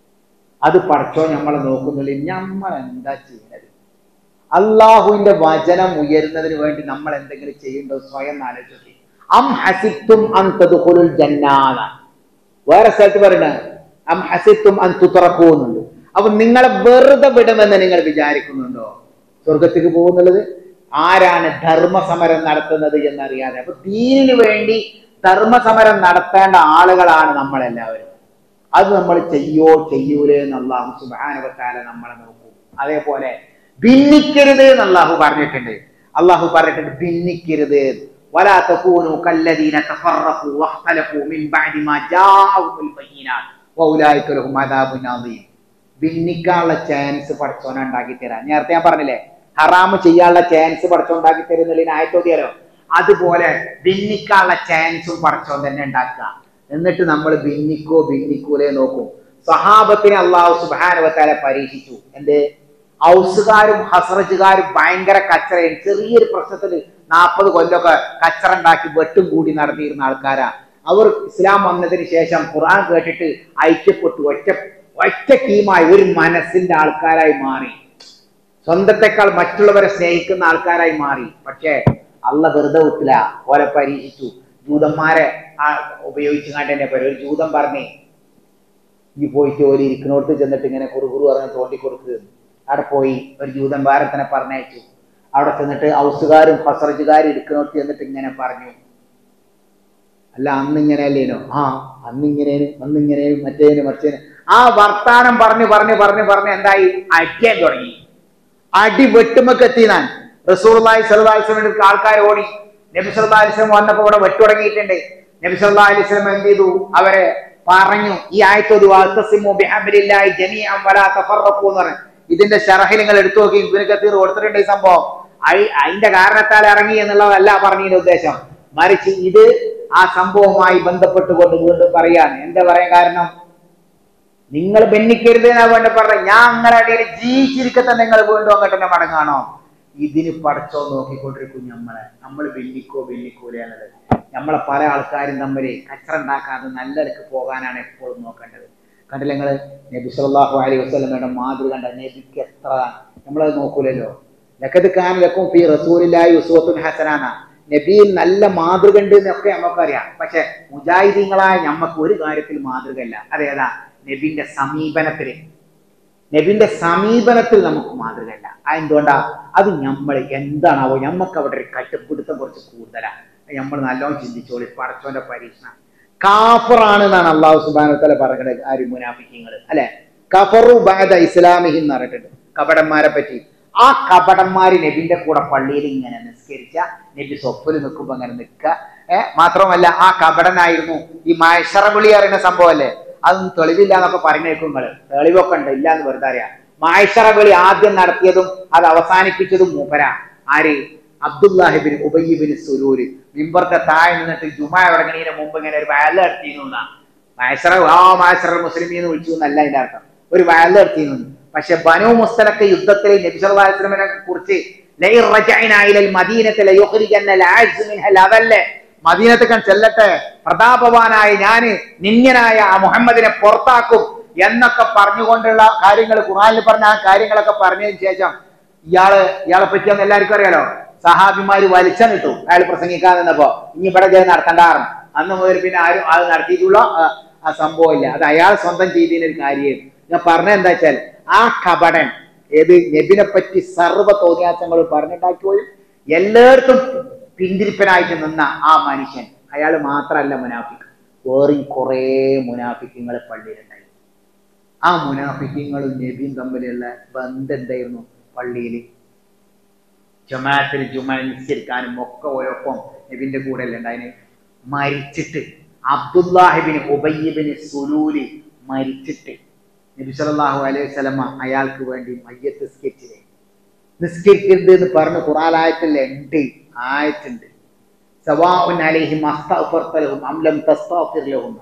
അത് പഠിച്ചോ നമ്മളെ നോക്കുന്നില്ല നമ്മൾ എന്താ ചെയ്യുന്നത് അള്ളാഹുവിന്റെ വചനം ഉയരുന്നതിന് വേണ്ടി നമ്മൾ എന്തെങ്കിലും ചെയ്യേണ്ടോ സ്വയം ആലോചിച്ചു അം ഹസിത്തും അൻ തദ്ഖുലുൽ ജന്നാന വേറെ സ്ഥലത്ത് പറയുന്നത് അം ഹസിത്തും അൻ തുതറക്കൂന്നുണ്ട് അപ്പൊ നിങ്ങളെ വെറുതെ വിടുമെന്ന് നിങ്ങൾ വിചാരിക്കുന്നുണ്ടോ സ്വർഗത്തേക്ക് പോകുന്നുള്ളത് ആരാണ് ധർമ്മസമരം നടത്തുന്നത് എന്നറിയാതെ അപ്പൊ ദീനിന് വേണ്ടി ധർമ്മസമരം നടത്തേണ്ട ആളുകളാണ് നമ്മളെല്ലാവരും അത് നമ്മൾ ചെയ്യോ ചെയ്യൂലേ എന്ന് അള്ളാഹു സുബാനുവത്താല നമ്മളെ നോക്കും അതേപോലെ ഭിന്നിക്കരുത് എന്ന് അള്ളാഹു പറഞ്ഞിട്ടുണ്ട് അള്ളാഹു പറഞ്ഞിട്ടുണ്ട് ഭിന്നിക്കരുത് ولا تكونوا كالذين تفرقوا واختلفوا من بعد ما جاءهم البينات വൗലായിക്കലും അതാബുനാദീം ഭിന്നിക്കാനുള്ള ചാൻസ് പഠിച്ചോനെ ഉണ്ടാക്കി തരാം നേരത്തെ ഞാൻ പറഞ്ഞില്ലേ ഹറാമ് ചെയ്യാനുള്ള ചാൻസ് പഠിച്ചോ ഉണ്ടാക്കി തരുന്നതിന് ആയത്തോതിയാലോ അതുപോലെ ഭിന്നിക്കാനുള്ള ചാൻസും പഠിച്ചോൻ തന്നെ ഉണ്ടാക്കുക എന്നിട്ട് നമ്മൾ ഭിന്നിക്കോ ഭിന്നിക്കൂലേ നോക്കും സഹാബത്തിനെ അള്ളാഹു സുബാനുവത്താലെ പരീക്ഷിച്ചു എന്ത് ഔസുകാരും ഹസ്രജുകാരും ഭയങ്കര കച്ചറയും ചെറിയൊരു പ്രശ്നത്തിൽ നാൽപ്പത് കൊല്ലമൊക്കെ കച്ചറ ഉണ്ടാക്കി വെട്ടും കൂടി നടന്നിരുന്ന ആൾക്കാരാ അവർ ഇസ്ലാം വന്നതിന് ശേഷം ഖുർആൻ കേട്ടിട്ട് ഐക്യപ്പെട്ടു ഒറ്റ ഒറ്റ ടീമായി ഒരു മനസ്സിന്റെ ആൾക്കാരായി മാറി സ്വന്തത്തെക്കാൾ മറ്റുള്ളവരെ സ്നേഹിക്കുന്ന ആൾക്കാരായി മാറി പക്ഷേ അള്ള വെറുതെ വിട്ടില്ല ഓരെ പരീക്ഷിച്ചു ജൂതന്മാരെ ആ ഉപയോഗിച്ചു കണ്ട് തന്നെ പറയും ഒരു ജൂതൻ പറഞ്ഞേ ഈ പോയിട്ട് ഓല് ഇരിക്കുന്നിടത്ത് ചെന്നിട്ട് ഇങ്ങനെ കുറുകുറു പറഞ്ഞ് തോണ്ടി കൊടുക്കുക അവിടെ പോയി ഒരു ജൂതൻ ഭാരതനെ പറഞ്ഞയച്ചു അവിടെ ചെന്നിട്ട് ഔസുകാരും ഹസറജുകാരും ഇരിക്കുന്നിടത്ത് ചെന്നിട്ട് ഇങ്ങനെ പറഞ്ഞു അല്ല അന്ന് ഇങ്ങനെ അല്ലേനോ ആ അന്ന് ഇങ്ങനേനും അന്ന് ഇങ്ങനേനും മറ്റേന് മറ്റേന് ആ വർത്താനം പറഞ്ഞു പറഞ്ഞു പറഞ്ഞു പറഞ്ഞ് എന്തായി അടിക്കാൻ തുടങ്ങി അടി വെട്ടുമൊക്കെ എത്തിനാൻ റസൂർലായി സലഹുലിസ്ലമിന്റെ ആൾക്കാർ ഓടി നബി സല്ലാ അലിസ്ലം വന്നപ്പോ ഇവിടെ വെട്ടു തുടങ്ങിയിട്ടുണ്ട് നബി സല്ലാ അലിസ്ലം എന്ത് ചെയ്തു അവരെ പറഞ്ഞു ഈ ആയത്തൊരു എന്ന് പറഞ്ഞു ഇതിന്റെ ഷറഹിൽ നിങ്ങൾ എടുത്തു നോക്കി ഇവന് കത്തീർ കൊടുത്തിട്ടുണ്ട് ഈ സംഭവം അയി- അതിന്റെ കാരണത്താൽ ഇറങ്ങി എന്നുള്ളതല്ല പറഞ്ഞതിന്റെ ഉദ്ദേശം മറിച്ച് ഇത് ആ സംഭവവുമായി ബന്ധപ്പെട്ടുകൊണ്ട് വീണ്ടും പറയാണ് എന്താ പറയാൻ കാരണം നിങ്ങൾ ഭിന്നിക്കരുത് എന്നാ വേണ്ട പറഞ്ഞ ഞാൻ അങ്ങനെ അടിയിൽ ജീവിച്ചിരിക്കത്തെ നിങ്ങൾ വീണ്ടും അങ്ങോട്ട് തന്നെ മടങ്ങാണോ ഇതിന് പടച്ചോ നോക്കിക്കൊണ്ടിരിക്കും നമ്മളെ നമ്മൾ ഭിന്നിക്കോ ഭിന്നിക്കൂല എന്നത് നമ്മളെ പല ആൾക്കാരും തമ്മിൽ കച്ചറ ഉണ്ടാക്കാതെ നല്ലടക്ക് പോകാനാണ് എപ്പോഴും നോക്കേണ്ടത് കണ്ടില്ല നിങ്ങൾ നബി സല്ലല്ലാഹു അലൈഹി വസല്ലമയുടെ മാതൃക കണ്ട നബിക്ക് എത്ര നമ്മളത് നോക്കൂലല്ലോ ലക്കത് കാൻ ലക്കും ഫി റസൂലില്ലാഹി ഉസ്വത്തുൻ ഹസനാന നബിയിൽ നല്ല മാതൃക ഉണ്ട് എന്നൊക്കെ നമുക്കറിയാം പക്ഷെ മുജാഹിദീങ്ങളായ നമുക്ക് ഒരു കാര്യത്തിൽ മാതൃകയില്ല അതേതാ നബിന്റെ സമീപനത്തില് നബിന്റെ സമീപനത്തിൽ നമുക്ക് മാതൃകയില്ല അതെന്തുകൊണ്ടാ അത് നമ്മൾ എന്താണാവോ നമുക്ക് അവിടെ ഒരു കട്ടുപിടുത്തം കുറച്ച് കൂടുതലാണ് നമ്മൾ നല്ലോണം ചിന്തിച്ചോളി പടച്ചോന്റെ പരീക്ഷണം കാഫറാണ് എന്നാണ് അള്ളാഹു സുബാനത്തല പറയുന്നത് ആര് മുനാഫിക്കങ്ങൾ അല്ലെ കഫറു ബാദ ഇസ്ലാമിഹി എന്ന് പറഞ്ഞിട്ടുണ്ട് കപടന്മാരെ പറ്റി ആ കപടന്മാര് നബിന്റെ കൂടെ പള്ളിയിൽ ഇങ്ങനെ നിസ്കരിച്ച നബി സ്വപ്പിൽ നിൽക്കുമ്പോ അങ്ങനെ നിൽക്കുക ഏഹ് മാത്രമല്ല ആ കപടനായിരുന്നു ഈ മൈഷറവിളി അറിയുന്ന സംഭവമല്ലേ അതൊന്നും തെളിവില്ല എന്നൊക്കെ പറഞ്ഞേക്കും നിങ്ങള് തെളിവൊക്കെ ഉണ്ട് ഇല്ല എന്ന് വെറുതെ അറിയാം മായഷറവിളി ആദ്യം നടത്തിയതും അത് അവസാനിപ്പിച്ചതും മൂപ്പര ആര് അബ്ദുല്ലാഹിബിൻ ഉബയ്യബിൻ സുരൂര് മിമ്പർക്ക് താഴെ നിന്നിട്ട് ജുമാ തുടങ്ങണതിന് മുമ്പ് ഇങ്ങനെ ഒരു വയല നടത്തിയിരുന്നു മായസറ ആ മായസറ മുസ്ലിമി എന്ന് വിളിച്ചു എന്നല്ല അതിന്റെ അർത്ഥം ഒരു വയല നടത്തിയിരുന്നു പക്ഷെ ബനു മുസ്തലക്ക് യുദ്ധത്തിൽ നബി സല്ലല്ലാഹു അലൈഹി വസല്ലമയെ കുറിച്ച് ലൈർ റജഅനാ ഇലൽ മദീനത്തി ലയുഖ്രിജന്ന അൽഅസ് മിൻഹൽ അതല്ലേ മദീനത്തേക്കാൻ ചെല്ലട്ടെ പ്രതാപവാനായ ഞാന് നിന്യനായ ആ മുഹമ്മദിനെ പുറത്താക്കും എന്നൊക്കെ പറഞ്ഞുകൊണ്ടുള്ള കാര്യങ്ങൾ ഖുറാനിൽ പറഞ്ഞ ആ കാര്യങ്ങളൊക്കെ പറഞ്ഞതിന് ശേഷം ഇയാള് ഇയാളെ പറ്റിയൊന്നും എല്ലാവർക്കും അറിയാലോ സഹാബിമാര് വലിച്ചനിട്ടു അയാൾ പ്രസംഗിക്കാൻ നിന്നപ്പോ ഇനി ഇവിടെ ജയം നടത്തണ്ടാറും അന്ന് മുതൽ പിന്നെ ആരും അത് നടത്തിയിട്ടുള്ള ആ- ആ സംഭവം ഇല്ല അത് അയാൾ സ്വന്തം ചെയ്തതിന് ഒരു കാര്യം ഞാൻ പറഞ്ഞ എന്താ വെച്ചാൽ ആ കപടൻ ഏത് നബിനെ പറ്റി സർവ്വ തോന്നിയാസങ്ങൾ പറഞ്ഞിട്ടാക്കിപ്പോയും എല്ലായിടത്തും പിന്തിരിപ്പനായിട്ട് നിന്ന ആ മനുഷ്യൻ അയാൾ മാത്രമല്ല മുനാഫിക്ക് വേറെയും കുറേ മുനാഫിക്കങ്ങൾ പള്ളിയിലുണ്ടായി ആ മുനാഫിക്കങ്ങളും നബിയും തമ്മിലുള്ള ബന്ധം എന്തായിരുന്നു പള്ളിയിൽ ജമാഅത്തിൽ ജുമ നിസ്കരിക്കാനും ഒക്കെ ഓരോപ്പം നബിന്റെ കൂടെ അല്ലേ ഉണ്ടായിന് മരിച്ചിട്ട് അബ്ദുല്ലാഹിബിന് ഉബയ്യബിന് സുലൂലി മരിച്ചിട്ട് നബി സല്ലല്ലാഹു അലൈഹി വസല്ലമ അയാൾക്ക് വേണ്ടി മയ്യത്ത് നിസ്കരിച്ചില്ലേ നിസ്കരിക്കരുത് എന്ന് പറഞ്ഞ് ഖുറാനായത്തിൽ ഉണ്ട് ആയത്തുണ്ട് സവാഉൻ അലൈഹിം അസ്തഗ്ഫർതലഹും അം ലം തസ്തഗ്ഫിർ ലഹും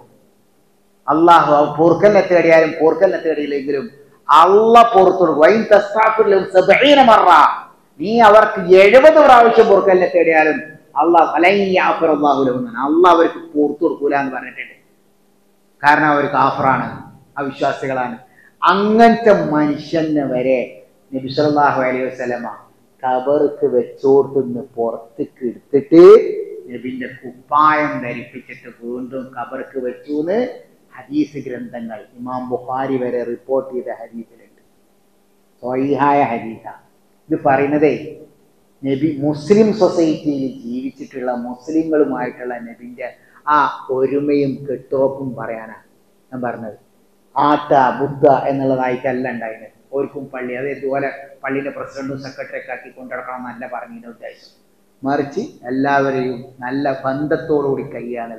അള്ളാഹു പൂർക്കലിനെ തേടിയാലും പൂർക്കലിനെ തേടിയില്ലെങ്കിലും അള്ള പുറത്തു വൈൻ തസ്താഫിർ ലഹും സബഈന മറ നീ അവർക്ക് എഴുപത് പ്രാവശ്യം പൂർക്കലിനെ തേടിയാലും അള്ളാഹ് അലൈയാഫർ അള്ളാഹു ലഹും അള്ളാഹ് അവർക്ക് പൂർത്തു കൊടുക്കൂല എന്ന് പറഞ്ഞിട്ടുണ്ട് കാരണം അവർ കാഫറാണ് അവിശ്വാസികളാണ് അങ്ങനത്തെ മനുഷ്യനെ വരെ നബി സല്ലല്ലാഹു അലൈഹി വസല്ലമ കബർക്ക് വെച്ചോർത്തുനിന്ന് പുറത്തേക്ക് എടുത്തിട്ട് നബിന്റെ കുപ്പായം ധരിപ്പിച്ചിട്ട് വീണ്ടും കബർക്ക് വെച്ചു എന്ന് ഹദീസ് ഗ്രന്ഥങ്ങൾ ഇമാം ബുഖാരി വരെ റിപ്പോർട്ട് ചെയ്ത ഹദീസിലുണ്ട് സ്വൈഹായ ഹദീസ ഇത് പറയുന്നതേ നബി മുസ്ലിം സൊസൈറ്റിയിൽ ജീവിച്ചിട്ടുള്ള മുസ്ലിങ്ങളുമായിട്ടുള്ള നബിന്റെ ആ ഒരുമയും കെട്ടുറപ്പും പറയാനാണ് ഞാൻ പറഞ്ഞത് ആട്ട ബുദ്ധ എന്നുള്ളതായിട്ടല്ല ഉണ്ടായിരുന്നത് ഓർക്കും പള്ളി അത് ഇതുപോലെ പള്ളിയുടെ പ്രസിഡന്റും സെക്രട്ടറി ഒക്കെ ആക്കി കൊണ്ടുനടക്കണം എന്നല്ല പറഞ്ഞതിന്റെ ഉദ്ദേശം മറിച്ച് എല്ലാവരെയും നല്ല ബന്ധത്തോടുകൂടി കഴിയാന്നുള്ളത്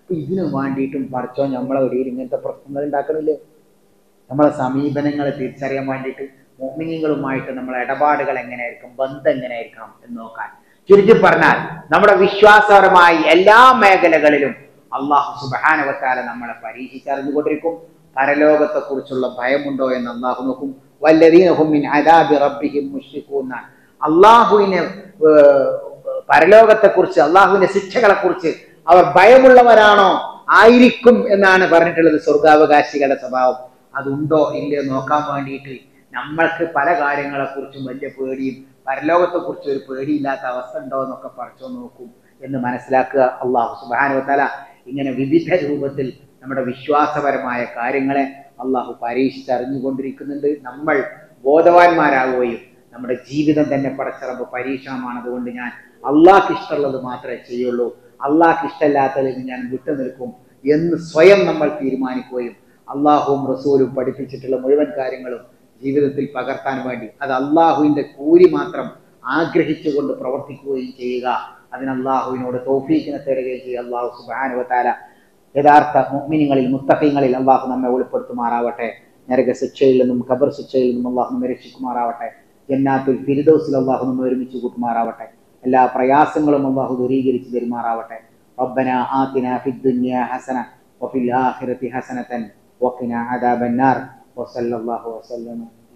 അപ്പൊ ഇതിനു വേണ്ടിയിട്ടും പഠിച്ചോ നമ്മളെ ഇടയിൽ ഇങ്ങനത്തെ പ്രശ്നങ്ങൾ ഉണ്ടാക്കണില്ലേ നമ്മളെ സമീപനങ്ങൾ തിരിച്ചറിയാൻ വേണ്ടിയിട്ട് മോമിനികളുമായിട്ട് നമ്മളെ ഇടപാടുകൾ എങ്ങനെയായിരിക്കും ബന്ധം എങ്ങനെയായിരിക്കണം എന്ന് നോക്കാൻ ചുരുക്കി പറഞ്ഞാൽ നമ്മുടെ വിശ്വാസപരമായി എല്ലാ മേഖലകളിലും അള്ളാഹു സുബാനവത്താല നമ്മളെ പരീക്ഷിച്ചറിഞ്ഞുകൊണ്ടിരിക്കും പരലോകത്തെ കുറിച്ചുള്ള ഭയമുണ്ടോ എന്ന് അള്ളാഹു നോക്കും വല്ലതീനഹുമിൻ അദാബി റബ്ബിഹിം മുഷ്രിഖൂന്ന അള്ളാഹുവിനെ പരലോകത്തെ കുറിച്ച് അള്ളാഹുവിന്റെ ശിക്ഷകളെ കുറിച്ച് അവർ ഭയമുള്ളവരാണോ ആയിരിക്കും എന്നാണ് പറഞ്ഞിട്ടുള്ളത് സ്വർഗാവകാശികളുടെ സ്വഭാവം അതുണ്ടോ ഇല്ലയോ നോക്കാൻ വേണ്ടിയിട്ട് നമ്മൾക്ക് പല കാര്യങ്ങളെ കുറിച്ചും വലിയ പേടിയും പരലോകത്തെ കുറിച്ച് ഒരു പേടിയില്ലാത്ത അവസ്ഥ ഉണ്ടോ എന്നൊക്കെ പഠിച്ചോ നോക്കും എന്ന് മനസ്സിലാക്കുക അള്ളാഹു സുബാനുവത്തല ഇങ്ങനെ വിവിധ രൂപത്തിൽ നമ്മുടെ വിശ്വാസപരമായ കാര്യങ്ങളെ അള്ളാഹു പരീക്ഷിച്ചറിഞ്ഞുകൊണ്ടിരിക്കുന്നുണ്ട് നമ്മൾ ബോധവാന്മാരാകുകയും നമ്മുടെ ജീവിതം തന്നെ പടച്ചിറമ്പ് പരീക്ഷണമാണ് അതുകൊണ്ട് ഞാൻ അള്ളാഹ്ക്ക് ഇഷ്ടമുള്ളത് മാത്രമേ ചെയ്യുള്ളൂ അള്ളാഹ്ക്ക് ഇഷ്ടമല്ലാത്തതിൽ നിന്ന് ഞാൻ വിട്ടു നിൽക്കും എന്ന് സ്വയം നമ്മൾ തീരുമാനിക്കുകയും അള്ളാഹുവും റസൂലും പഠിപ്പിച്ചിട്ടുള്ള മുഴുവൻ കാര്യങ്ങളും ജീവിതത്തിൽ പകർത്താൻ വേണ്ടി അത് അള്ളാഹുവിന്റെ കൂലി മാത്രം ആഗ്രഹിച്ചുകൊണ്ട് പ്രവർത്തിക്കുകയും ചെയ്യുക അതിന് അള്ളാഹുവിനോട് തോഫീക്കിനെ തേടുകയും ചെയ്യുക അള്ളാഹു സുബാനുവത്താല യഥാർത്ഥ മുഅ്മിനീങ്ങളിൽ മുത്തഖീങ്ങളിൽ അള്ളാഹു നമ്മെ ഉൾപ്പെടുത്തുമാറാവട്ടെ നരക ശിക്ഷയിൽ നിന്നും ഖബർ ശിക്ഷയിൽ നിന്നും അള്ളാഹു നമ്മെ രക്ഷിക്കുമാറാവട്ടെ ജന്നാത്തുൽ ഫിരിദൗസിൽ അള്ളാഹു നമ്മെ ഒരുമിച്ച് കൂട്ടുമാറാവട്ടെ എല്ലാ പ്രയാസങ്ങളും അള്ളാഹു ദൂരീകരിച്ച് തരുമാറാവട്ടെ ربنا آتنا في الدنيا حسنة وفي الآخرة حسنة وقنا عذاب النار وصلى الله وسلم